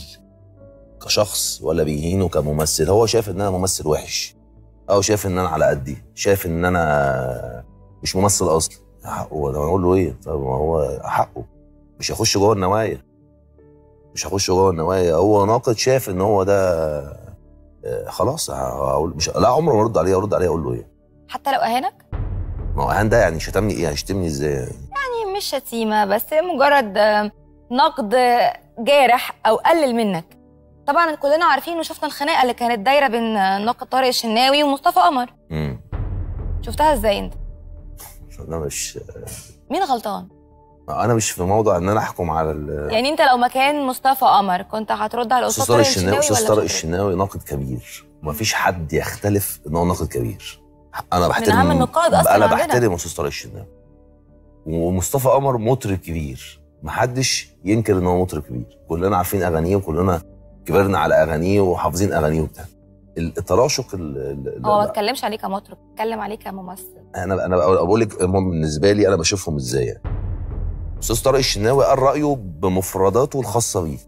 كشخص ولا بيهينه كممثل؟ هو شايف ان انا ممثل وحش او شايف ان انا على قدي شايف ان انا مش ممثل اصلا حقه انا اقول له ايه؟ طب ما هو حقه مش هيخش جوه النوايا مش هخش جوه النوايا هو ناقد شايف ان هو ده آه، خلاص هقول مش لا عمره ما ارد عليه ارد عليه اقول له ايه؟ حتى لو اهانك ما هو اهان ده يعني شتمني ايه؟ هيشتمني ازاي؟ يعني؟ يعني مش شتيمه بس مجرد آه، نقد جارح او قلل منك طبعا كلنا عارفين وشفنا الخناقه اللي كانت دايره بين ناقد طارق الشناوي ومصطفى قمر امم شفتها ازاي انت انا مش مين غلطان انا مش في موضع ان انا احكم على ال- يعني انت لو مكان مصطفى قمر كنت هترد على استاذ الاستاذ طارق طارق الشناوي الشناوي استاذ ولا طارق مش هترد؟ الشناوي ناقد كبير ومفيش حد يختلف ان هو ناقد كبير انا بحترم أهم النقاد أصلاً انا عندنا. بحترم استاذ طارق الشناوي ومصطفى قمر مطرب كبير محدش ينكر ان هو مطرب كبير كلنا عارفين اغانيه وكلنا كبرنا على اغانيه وحافظين اغانيه وبتاع التراشق ال- ال- هو ما ال- اتكلمش عليه كمطرب اتكلم عليه كممثل انا انا بقول لك هم بالنسبه لي انا بشوفهم ازاي يعني. استاذ طارق الشناوي قال رايه بمفرداته الخاصه بيه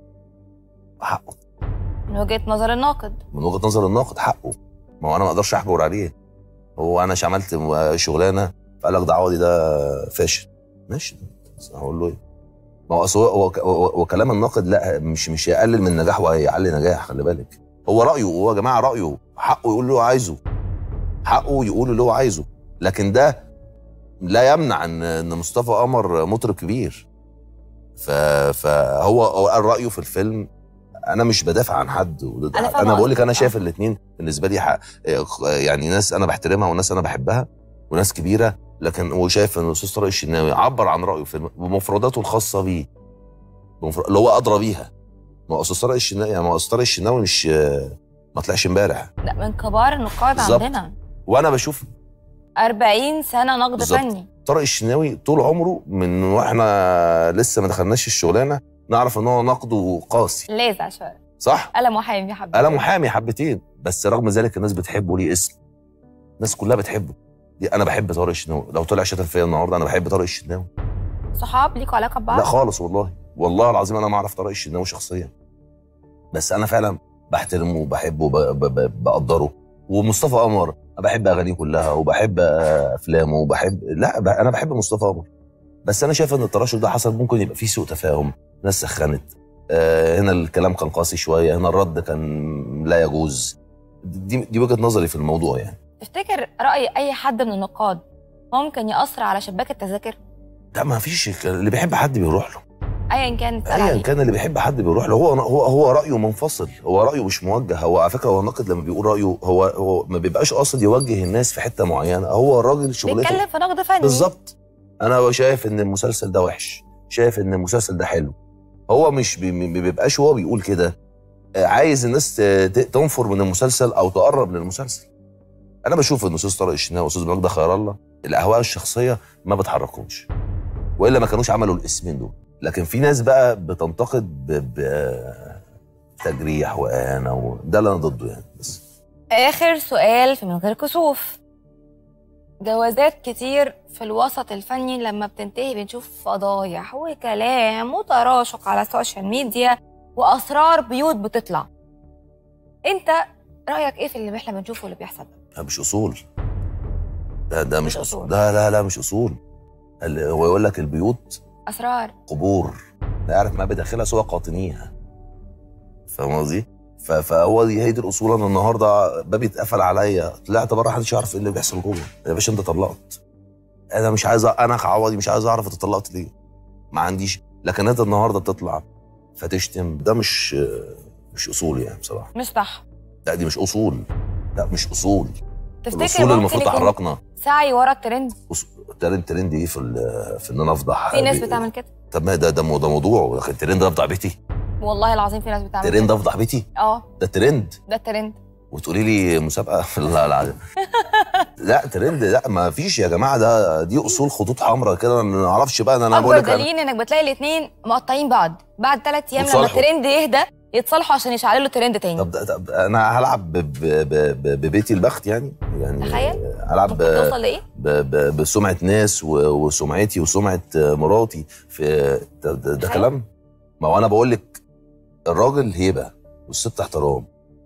حقه من وجهه نظر الناقد من وجهه نظر الناقد حقه ما هو انا ما اقدرش احجر عليه هو انا عملت شغلانه فقال لك ده عوضي ده فاشل ماشي بس هقول له ايه ما هو أصل هو- هو هو- هو كلام الناقد لا مش مش هيقلل من نجاح وهيعلي نجاح خلي بالك هو رايه هو يا جماعه رايه حقه يقول اللي هو عايزه حقه يقول اللي هو عايزه لكن ده لا يمنع ان ان مصطفى قمر مطرب كبير ف فهو هو قال رايه في الفيلم انا مش بدافع عن حد وضد أنا حد. فاهمة انا بقول لك انا قصدك. شايف الاثنين بالنسبه لي حق يعني ناس انا بحترمها وناس انا بحبها وناس كبيره لكن هو شايف ان الاستاذ طارق الشناوي عبر عن رايه في بمفرداته الخاصه بيه بمفر- اللي هو ادرى بيها ما هو استاذ طارق الشناوي يعني ما هو استاذ طارق الشناوي مش ما طلعش امبارح لا من كبار النقاد بالظبط. عندنا وانا بشوف 40 سنه نقد بالظبط. فني طارق الشناوي طول عمره من واحنا لسه ما دخلناش الشغلانه نعرف ان هو نقده قاسي لاذع شويه صح؟ قلم وحامي يا حبيبي انا محامي حبتين بس رغم ذلك الناس بتحبه ليه اسم الناس كلها بتحبه دي انا بحب طارق الشناوي لو طلع شتم فيا النهارده انا بحب طارق الشناوي صحاب ليكوا علاقه ببعض لا خالص والله والله العظيم انا ما اعرف طارق الشناوي شخصيا بس انا فعلا بحترمه وبحبه وب- ب- ب- بقدره ومصطفى قمر انا بحب اغانيه كلها وبحب آه، افلامه وبحب لا ب- انا بحب مصطفى قمر بس انا شايف ان التراشق ده حصل ممكن يبقى فيه سوء تفاهم ناس سخنت آه، هنا الكلام كان قاسي شويه هنا الرد كان لا يجوز دي دي وجهه نظري في الموضوع يعني تفتكر راي اي حد من النقاد ممكن ياثر على شباك التذاكر لا ما فيش اللي بيحب حد بيروح له ايا كان اتقال ايا عليه كان اللي بيحب حد بيروح له هو هو هو رايه منفصل هو رايه مش موجه هو على فكره هو الناقد لما بيقول رايه هو هو ما بيبقاش قاصد يوجه الناس في حته معينه هو الراجل شغلته بيتكلم في نقد فني بالظبط انا شايف ان المسلسل ده وحش شايف ان المسلسل ده حلو هو مش بي- ما بيبقاش هو بيقول كده آه، عايز الناس ت- ت- تنفر من المسلسل او تقرب للمسلسل انا بشوف ان استاذ طارق الشناوي واستاذ مجدي خير الله الاهواء الشخصيه ما بتحركهمش والا ما كانوش عملوا الاسمين دول لكن في ناس بقى بتنتقد ب... بتجريح واهانه وده اللي انا ضده يعني بس اخر سؤال في من غير كسوف جوازات كتير في الوسط الفني لما بتنتهي بنشوف فضايح وكلام وتراشق على السوشيال ميديا واسرار بيوت بتطلع انت رايك ايه في اللي احنا بنشوفه واللي بيحصل ده ده مش اصول ده ده مش مش اصول أصول. لا لا لا مش اصول ال- هو يقول لك البيوت اسرار قبور لا يعرف ما بداخلها سوى قاطنيها فاهم قصدي؟ ف- فهو دي هي دي الاصول انا النهارده بابي اتقفل عليا طلعت بره محدش يعرف ايه اللي بيحصل جوه يا باشا انت طلقت انا مش عايز أ- انا كعوضي مش عايز اعرف انت طلقت ليه ما عنديش لكن انت النهارده بتطلع فتشتم ده مش مش اصول يعني بصراحه مش صح لا دي مش اصول لا مش اصول تفتكر الاصول ممكن المفروض يكون تحركنا سعي ورا الترند أص- ترند ترند ايه في ال- في ان انا افضح في ناس بي- بتعمل كده طب ما ده ده مو- ده موضوع لكن ترند افضح بيتي والله العظيم في ناس بتعمل ترند كده افضح بيتي اه ده ترند ده الترند وتقولي لي مسابقه لا لا لا ترند لا ما فيش يا جماعه ده دي اصول خطوط حمراء كده ما نعرفش بقى انا اكبر بقول لك أنا- دليل انك بتلاقي الاثنين مقطعين بعض بعد ثلاث ايام لما وتصالحوا. الترند يهدى يتصالحوا عشان يشعلوا له ترند تاني طب, طب انا هلعب ب- ب- ب- ببيتي البخت يعني يعني تخيل. هلعب ممكن ب- توصل لايه؟ ب- ب- بسمعه ناس و- وسمعتي وسمعه مراتي في ده, ده, ده تخيل. كلام ما هو انا بقول لك الراجل هيبه والست احترام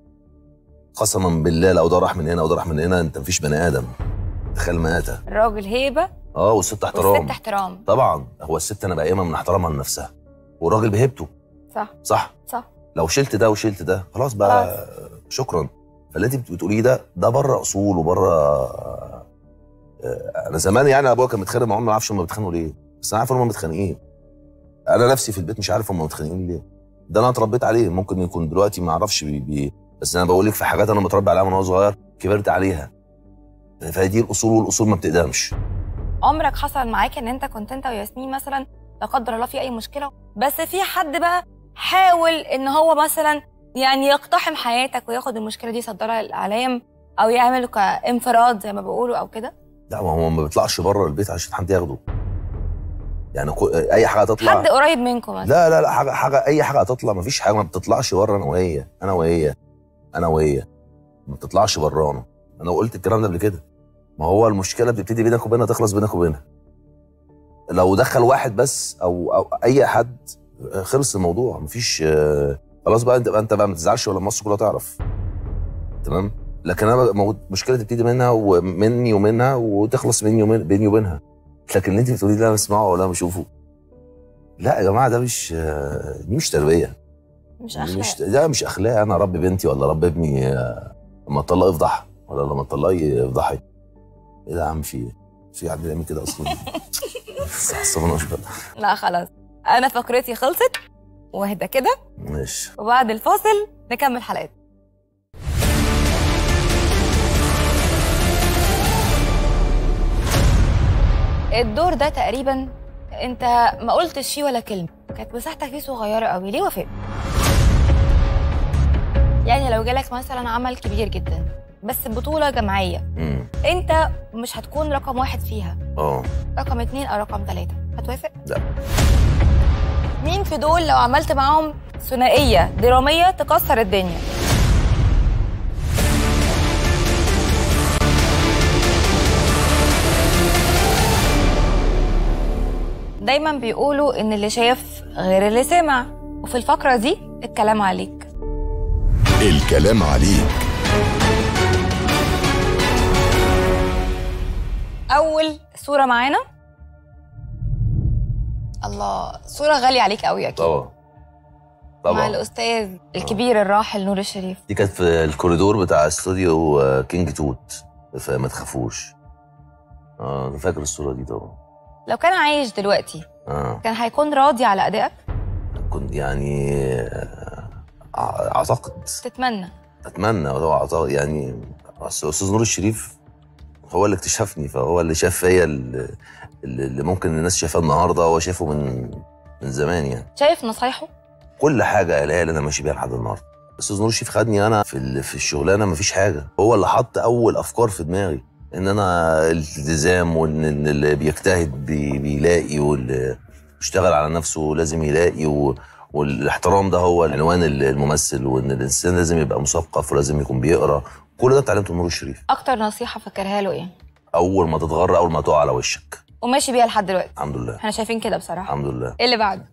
قسما بالله لو ده راح من هنا وده راح من هنا انت مفيش بني ادم تخيل مآتة الراجل هيبه اه والست احترام والست احترام طبعا هو الست انا بقيمها من احترامها لنفسها والراجل بهيبته صح صح صح لو شلت ده وشلت ده خلاص بقى شكرا فاللي انت بتقوليه ده ده بره اصول وبره آه، انا زمان يعني ابويا كان متخانق معاهم ما اعرفش هم بيتخانقوا ليه بس انا عارف ان هم متخانقين انا نفسي في البيت مش عارف هم متخانقين ليه ده انا اتربيت عليه ممكن يكون دلوقتي ما اعرفش بي بي بس انا بقول لك في حاجات انا متربي عليها من وانا صغير كبرت عليها فهي دي الاصول والاصول ما بتقدمش عمرك حصل معاك ان انت كنت انت وياسمين مثلا لا قدر الله في اي مشكله بس في حد بقى حاول ان هو مثلا يعني يقتحم حياتك وياخد المشكله دي يصدرها للاعلام او يعمل كانفراد زي ما بيقولوا او كده لا ما هو ما بيطلعش بره البيت عشان حد ياخده يعني كو- اي حاجه تطلع حد قريب منكم مثلا لا لا لا حاجه حاجه اي حاجه هتطلع ما فيش حاجه ما بتطلعش بره انا وهي انا وهي انا وهي ما بتطلعش برانا انا قلت الكلام ده قبل كده ما هو المشكله بتبتدي بينك وبينها تخلص بينك وبينها لو دخل واحد بس او او اي حد خلص الموضوع مفيش آه، خلاص بقى انت بقى انت بقى ما تزعلش ولا مصر كلها تعرف تمام لكن انا بقى- مو- مشكله تبتدي منها ومني ومنها وتخلص مني ومن بيني وبينها لكن اللي انت بتقولي لا بسمعه ولا بشوفه لا يا جماعه ده مش آه، دي مش تربيه مش دي اخلاق مش ده مش اخلاق انا اربي بنتي ولا اربي ابني آه، لما اطلق يفضح ولا لما اطلقي يفضحي ايه ده يا عم في ايه؟ في حد بيعمل كده اصلا حسبناش بقى لا خلاص انا فقرتي خلصت واهدى كده ماشي وبعد الفاصل نكمل حلقتنا الدور ده تقريبا انت ما قلتش فيه ولا كلمه كانت مساحتك فيه صغيره قوي ليه وافقت يعني لو جالك مثلا عمل كبير جدا بس بطوله جماعيه امم انت مش هتكون رقم واحد فيها اه رقم اتنين او رقم تلاته هتوافق لا. مين في دول لو عملت معاهم ثنائيه دراميه تكسر الدنيا دايما بيقولوا ان اللي شاف غير اللي سمع وفي الفقره دي الكلام عليك الكلام عليك اول صوره معانا الله صوره غاليه عليك قوي اكيد طبعا مع طبعا الاستاذ الكبير الراحل نور الشريف دي كانت في الكوريدور بتاع استوديو آه، كينج توت فما تخافوش اه أنا فاكر الصوره دي طبعا لو كان عايش دلوقتي اه كان هيكون راضي على ادائك كنت يعني آه، اعتقد تتمنى اتمنى هو أعتقد يعني أصل استاذ نور الشريف هو اللي اكتشفني فهو اللي شاف فيا اللي, اللي ممكن الناس شايفاه النهارده هو شايفه من من زمان يعني شايف نصايحه كل حاجه قالها لي انا ماشي بيها لحد النهارده استاذ نور الشريف خدني انا في ال- في الشغلانه مفيش حاجه هو اللي حط اول افكار في دماغي ان انا الالتزام وان إن اللي بيجتهد بي بيلاقي واللي بيشتغل على نفسه لازم يلاقي و والاحترام ده هو عنوان الممثل وان الانسان لازم يبقى مثقف ولازم يكون بيقرا كل ده اتعلمته من نور الشريف اكتر نصيحه فاكرها له ايه اول ما تتغر اول ما تقع على وشك وماشي بيها لحد دلوقتي الحمد لله احنا شايفين كده بصراحه الحمد لله ايه اللي بعده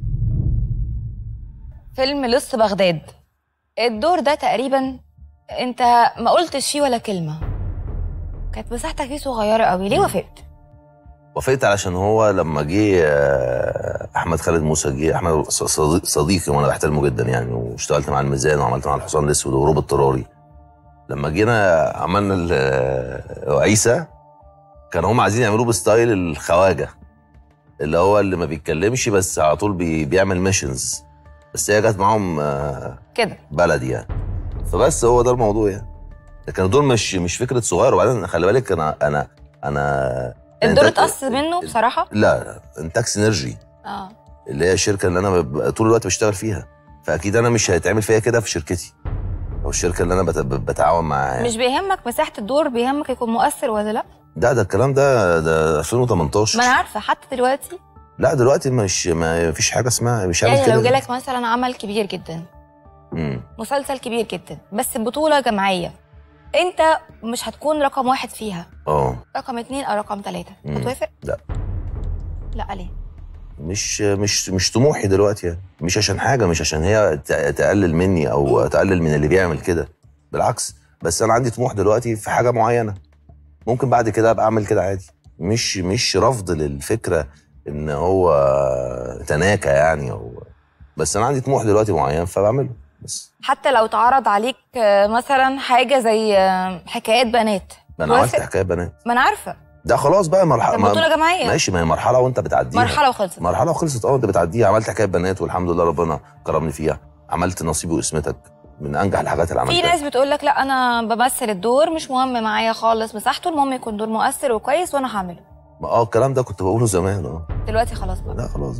فيلم لص بغداد الدور ده تقريبا انت ما قلتش فيه ولا كلمه كانت مساحتك فيه صغيره قوي ليه وافقت وافقت علشان هو لما جه آه، احمد خالد موسى جه احمد ص- صديق- صديقي وانا بحترمه جدا يعني واشتغلت مع الميزان وعملت مع الحصان الاسود وروب اضطراري لما جينا عملنا ال- آه، عيسى كانوا هم عايزين يعملوه بستايل الخواجه اللي هو اللي ما بيتكلمش بس على طول بي بيعمل ميشنز بس هي جت معاهم آه، كده بلدي يعني فبس هو ده الموضوع يعني لكن دول مش مش فكره صغير وبعدين خلي بالك انا انا انا الدور إنتاج- اتقص منه بصراحه لا لا انتاج سينرجي اه اللي هي الشركه اللي انا ببقى طول الوقت بشتغل فيها فاكيد انا مش هيتعمل فيا كده في شركتي او الشركه اللي انا بت- بتعاون معاها مش بيهمك مساحه الدور بيهمك يكون مؤثر ولا لا ده ده الكلام ده ده 2018 ما انا عارفه حتى دلوقتي لا دلوقتي مش ما فيش حاجه اسمها مش عامل يعني كده لو جالك مثلا عمل كبير جدا مم. مسلسل كبير جدا بس بطوله جماعيه انت مش هتكون رقم واحد فيها اه رقم اتنين او رقم تلاته مم. هتوافق؟ لا. لا ليه؟ مش مش مش طموحي دلوقتي يعني مش عشان حاجه مش عشان هي ت- تقلل مني او تقلل من اللي بيعمل كده بالعكس بس انا عندي طموح دلوقتي في حاجه معينه ممكن بعد كده ابقى اعمل كده عادي مش مش رفض للفكره ان هو تناكه يعني او بس انا عندي طموح دلوقتي معين فبعمله بس حتى لو اتعرض عليك آه، مثلا حاجه زي آه، حكايات بنات ما انا عملت توافق؟ حكايه بنات ما انا عارفه ده خلاص بقى مرحله كانت بطوله جماعيه ماشي ما هي مرحله وانت بتعديها مرحله وخلصت مرحله وخلصت اه انت بتعديها عملت حكايه بنات والحمد لله ربنا كرمني فيها عملت نصيبي واسمتك من انجح الحاجات اللي في عملتها ناس بتقول لك لا انا بمثل الدور مش مهم معايا خالص مساحته المهم يكون دور مؤثر وكويس وانا هعمله ما اه الكلام ده كنت بقوله زمان اه دلوقتي خلاص بقى لا خلاص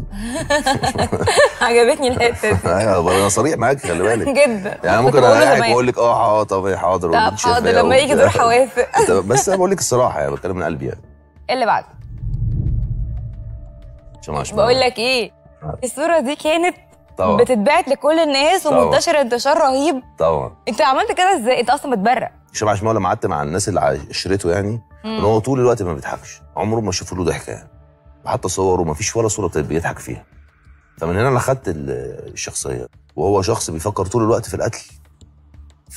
عجبتني الحته دي ايوه انا صريح معاك خلي بالك جدا يعني كنت ممكن بقوله اريحك زمان. واقول لك اه اه طب حاضر طب واللي انت حاضر شايفاه لما يجي دور وبتاع. هوافق بس انا بقول لك الصراحه يعني بتكلم من قلبي يعني إيه اللي بعد عشان ما أشبه. بقول لك ايه الصوره دي كانت طبعا بتتبعت لكل الناس طبعا. ومنتشره انتشار رهيب طبعا انت عملت كده ازاي انت اصلا متبرق هشام عشماوي لما قعدت مع الناس اللي عشرته يعني ان هو طول الوقت ما بيضحكش عمره ما شافوا له ضحكه يعني وحتى صوره ما فيش ولا صوره بيضحك فيها فمن هنا انا خدت ال- الشخصيه وهو شخص بيفكر طول الوقت في القتل ف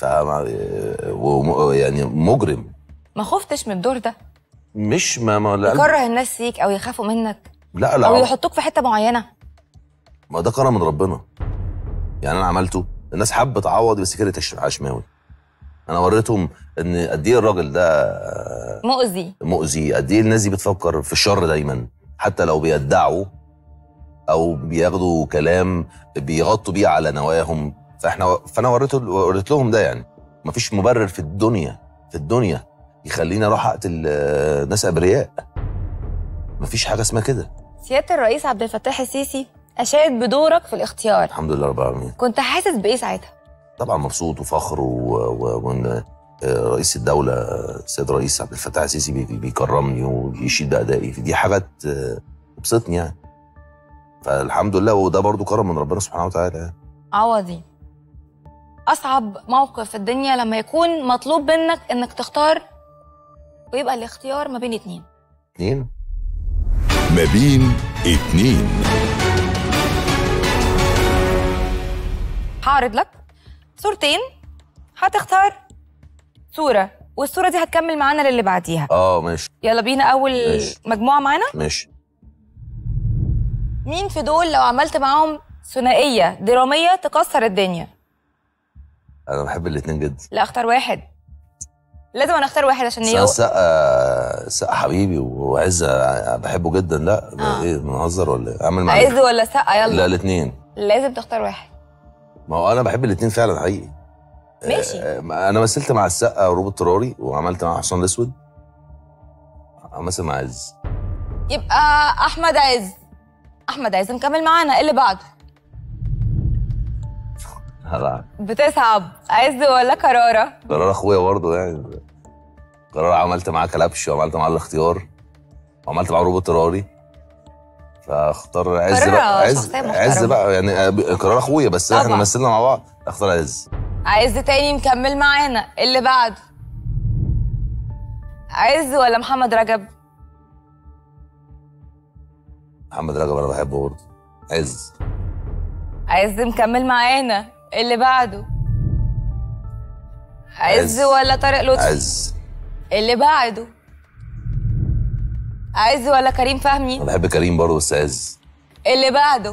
وم- يعني مجرم ما خفتش من الدور ده مش ما ما لا, يكره الناس فيك او يخافوا منك لا, او لا يحطوك في حته معينه ما ده كرم من ربنا يعني انا عملته الناس حابه تعوض بس كده عشماوي انا وريتهم ان قد ايه الراجل ده مؤذي مؤذي قد ايه الناس دي بتفكر في الشر دايما حتى لو بيدعوا او بياخدوا كلام بيغطوا بيه على نواياهم فاحنا فانا وريت وريت لهم ده يعني مفيش مبرر في الدنيا في الدنيا يخليني اروح اقتل آه، ناس ابرياء مفيش حاجه اسمها كده سياده الرئيس عبد الفتاح السيسي اشاد بدورك في الاختيار الحمد لله رب العالمين كنت حاسس بايه ساعتها طبعا مبسوط وفخر و- و- وان آه، رئيس الدوله آه، السيد الرئيس عبد الفتاح السيسي بي- بيكرمني ويشيد بادائي دي حاجات آه، تبسطني يعني فالحمد لله وده برضو كرم من ربنا سبحانه وتعالى يعني. عوضي اصعب موقف في الدنيا لما يكون مطلوب منك انك تختار ويبقى الاختيار ما بين اتنين اتنين ما بين اتنين هعرض لك صورتين هتختار صوره والصوره دي هتكمل معانا للي بعديها اه ماشي يلا بينا اول ماشي. مجموعه معانا ماشي مين في دول لو عملت معاهم ثنائيه دراميه تكسر الدنيا انا بحب الاتنين جدا لا اختار واحد لازم انا اختار واحد عشان بس يو... انا السقا السقا حبيبي وعز بحبه جدا لا آه. ايه بنهزر ولا ايه اعمل معاه عز ولا سقا يلا لا الاتنين لازم تختار واحد ما هو انا بحب الاتنين فعلا حقيقي ماشي آه، انا مثلت مع السقا وروبوت تراري وعملت مع حسام الاسود مثل مع عز يبقى احمد عز احمد عز مكمل معانا إيه اللي بعده هلا بتصعب عز ولا كرارة قرار اخويا برضه يعني قرار عملت معاه كلبش وعملت معاه الاختيار وعملت معاه روبوت تراري فاختار عز قرار بقى عز شخصية محترمة. عز بقى يعني آه، قرار اخويا بس احنا طبعا. مثلنا مع بعض اختار عز عز تاني مكمل معانا إيه اللي بعده عز ولا محمد رجب محمد رجب انا بحبه برضه عز عز مكمل معانا إيه اللي بعده عز عز. ولا طارق لطفي عز إيه اللي بعده عز ولا كريم فهمي انا بحب كريم برضه بس عز إيه اللي بعده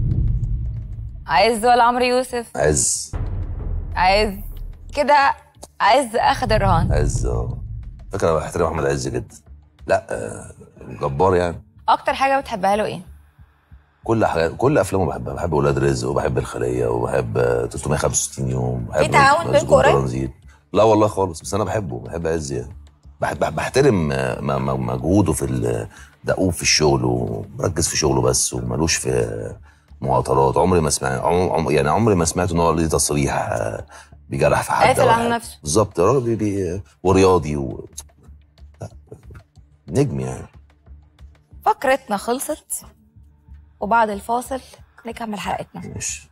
عز ولا عمرو يوسف عز عز كده عز اخد الرهان عز اه فكرة انا بحترم احمد عز جدا لا آه، جبار يعني اكتر حاجه بتحبها له ايه كل حاجة كل افلامه بحبها بحب ولاد رزق وبحب الخليه وبحب آه، 365 يوم بحب في تعاون مسجون بينكم قريب؟ ترانزيت. لا والله خالص بس انا بحبه بحب عز يعني بحب بحب- بحترم آه، م- م- مجهوده في ال- دؤوب في الشغل ومركز في شغله بس وملوش في آه، مواطرات عمري ما سمعت عم عم- يعني عمري ما سمعت ان هو ليه تصريح آه، بيجرح في حد قافل أو على حاجة. نفسه. بالظبط راجل بي بي ورياضي و... لا، نجم يعني فقرتنا خلصت وبعد الفاصل نكمل حلقتنا ماشي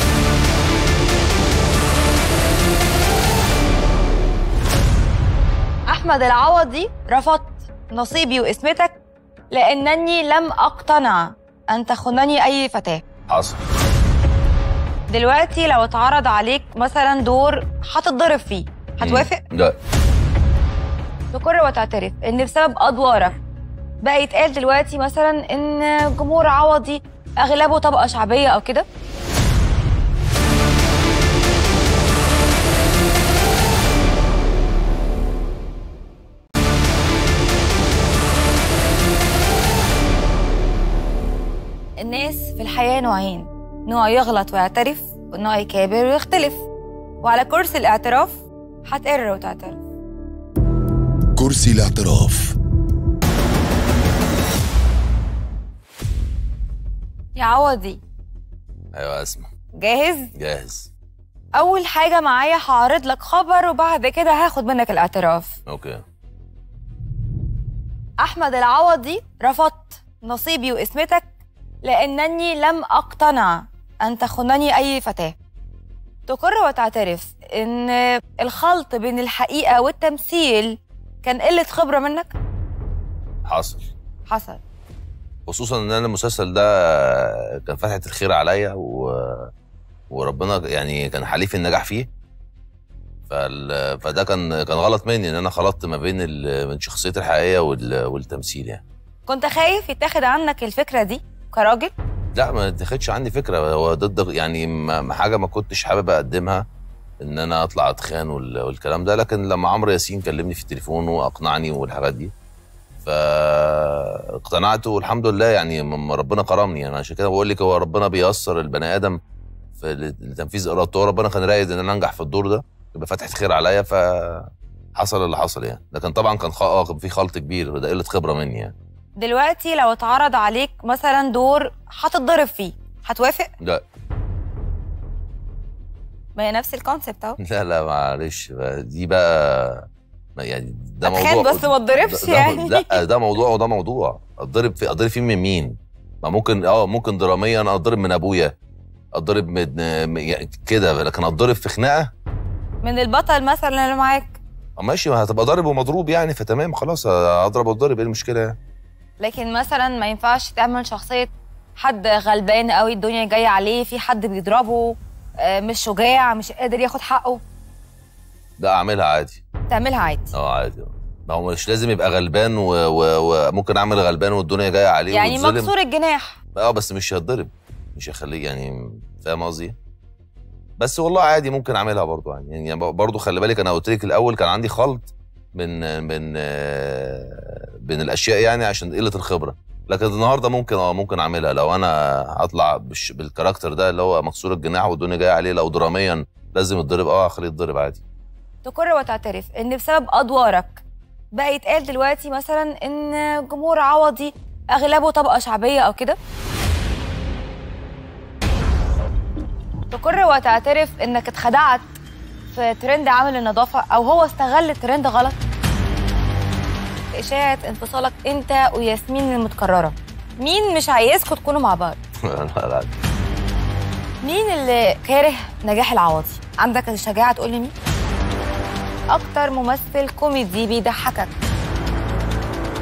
احمد العوضي رفضت نصيبي واسمتك لانني لم اقتنع ان تخونني اي فتاه حصل دلوقتي لو اتعرض عليك مثلا دور هتتضرب فيه هتوافق لا تقر وتعترف ان بسبب ادوارك بقى يتقال دلوقتي مثلا ان جمهور عوضي اغلبه طبقه شعبيه او كده الناس في الحياة نوعين نوع يغلط ويعترف ونوع يكابر ويختلف وعلى كرسي الاعتراف هتقر وتعترف كرسي الاعتراف يا عوضي ايوه اسمع جاهز؟ جاهز أول حاجة معايا هعرض لك خبر وبعد كده هاخد منك الاعتراف اوكي أحمد العوضي رفضت نصيبي واسمتك لأنني لم أقتنع أن تخونني أي فتاة تقر وتعترف إن الخلط بين الحقيقة والتمثيل كان قلة خبرة منك حصل حصل خصوصا ان انا المسلسل ده كان فتحه الخير عليا و... وربنا يعني كان حليف النجاح فيه فال... فده كان كان غلط مني ان انا خلطت ما بين ال... من شخصيتي الحقيقيه وال... والتمثيل يعني كنت خايف يتاخد عنك الفكرة دي كراجل لا ما اتخدش عندي فكره هو ضد يعني ما ما حاجه ما كنتش حابب اقدمها ان انا اطلع اتخان وال... والكلام ده لكن لما عمرو ياسين كلمني في التليفون واقنعني والحاجات دي فاقتنعت والحمد لله يعني م- ربنا كرمني انا عشان كده بقول لك هو ربنا بيسر البني ادم في لتنفيذ ارادته ربنا كان رايد ان انا انجح في الدور ده يبقى فتحه خير عليا فحصل اللي حصل يعني لكن طبعا كان خ... آه كان في خلط كبير ده قله خبره مني يعني دلوقتي لو اتعرض عليك مثلا دور هتتضرب فيه هتوافق؟ لا ما هي نفس الكونسيبت اهو لا لا معلش بقى، دي بقى ما يعني ده أتخان موضوع بس ما اتضربش ده- ده- يعني. لا ده موضوع وده موضوع اتضرب في اتضرب فيه من مين؟ ما ممكن اه ممكن دراميا انا اتضرب من ابويا اتضرب من من- يعني كده لكن اتضرب في خناقه من البطل مثلا اللي معاك آه ماشي ما هتبقى ضارب ومضروب يعني فتمام خلاص اضرب واتضرب ايه المشكله يعني؟ لكن مثلا ما ينفعش تعمل شخصية حد غلبان قوي الدنيا جاية عليه في حد بيضربه آه، مش شجاع مش قادر ياخد حقه ده اعملها عادي تعملها عادي اه عادي ما هو مش لازم يبقى غلبان و- و- وممكن اعمل غلبان والدنيا جايه عليه يعني ويتظلم. مكسور الجناح اه بس مش هتضرب مش هخليه يعني فاهم قصدي بس والله عادي ممكن اعملها برضو يعني يعني برضو خلي بالك انا قلت لك الاول كان عندي خلط من من آه، بين الاشياء يعني عشان قله الخبره لكن النهارده ممكن اه ممكن اعملها لو انا هطلع بالش- بالكاركتر ده اللي هو مكسور الجناح والدنيا جايه عليه لو دراميا لازم يتضرب اه اخليه يتضرب عادي تقر وتعترف ان بسبب ادوارك بقى يتقال دلوقتي مثلا ان جمهور عوضي اغلبه طبقه شعبيه او كده تقر وتعترف انك اتخدعت في ترند عامل النظافه او هو استغل الترند غلط اشاعه انفصالك انت وياسمين المتكرره مين مش عايزكم تكونوا مع بعض لا لا مين اللي كاره نجاح العوضي عندك الشجاعه تقول لي مين اكتر ممثل كوميدي بيضحكك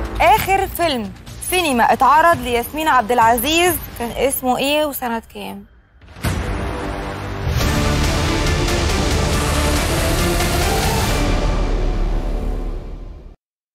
اخر فيلم سينما اتعرض لياسمين عبد العزيز كان اسمه ايه وسنه كام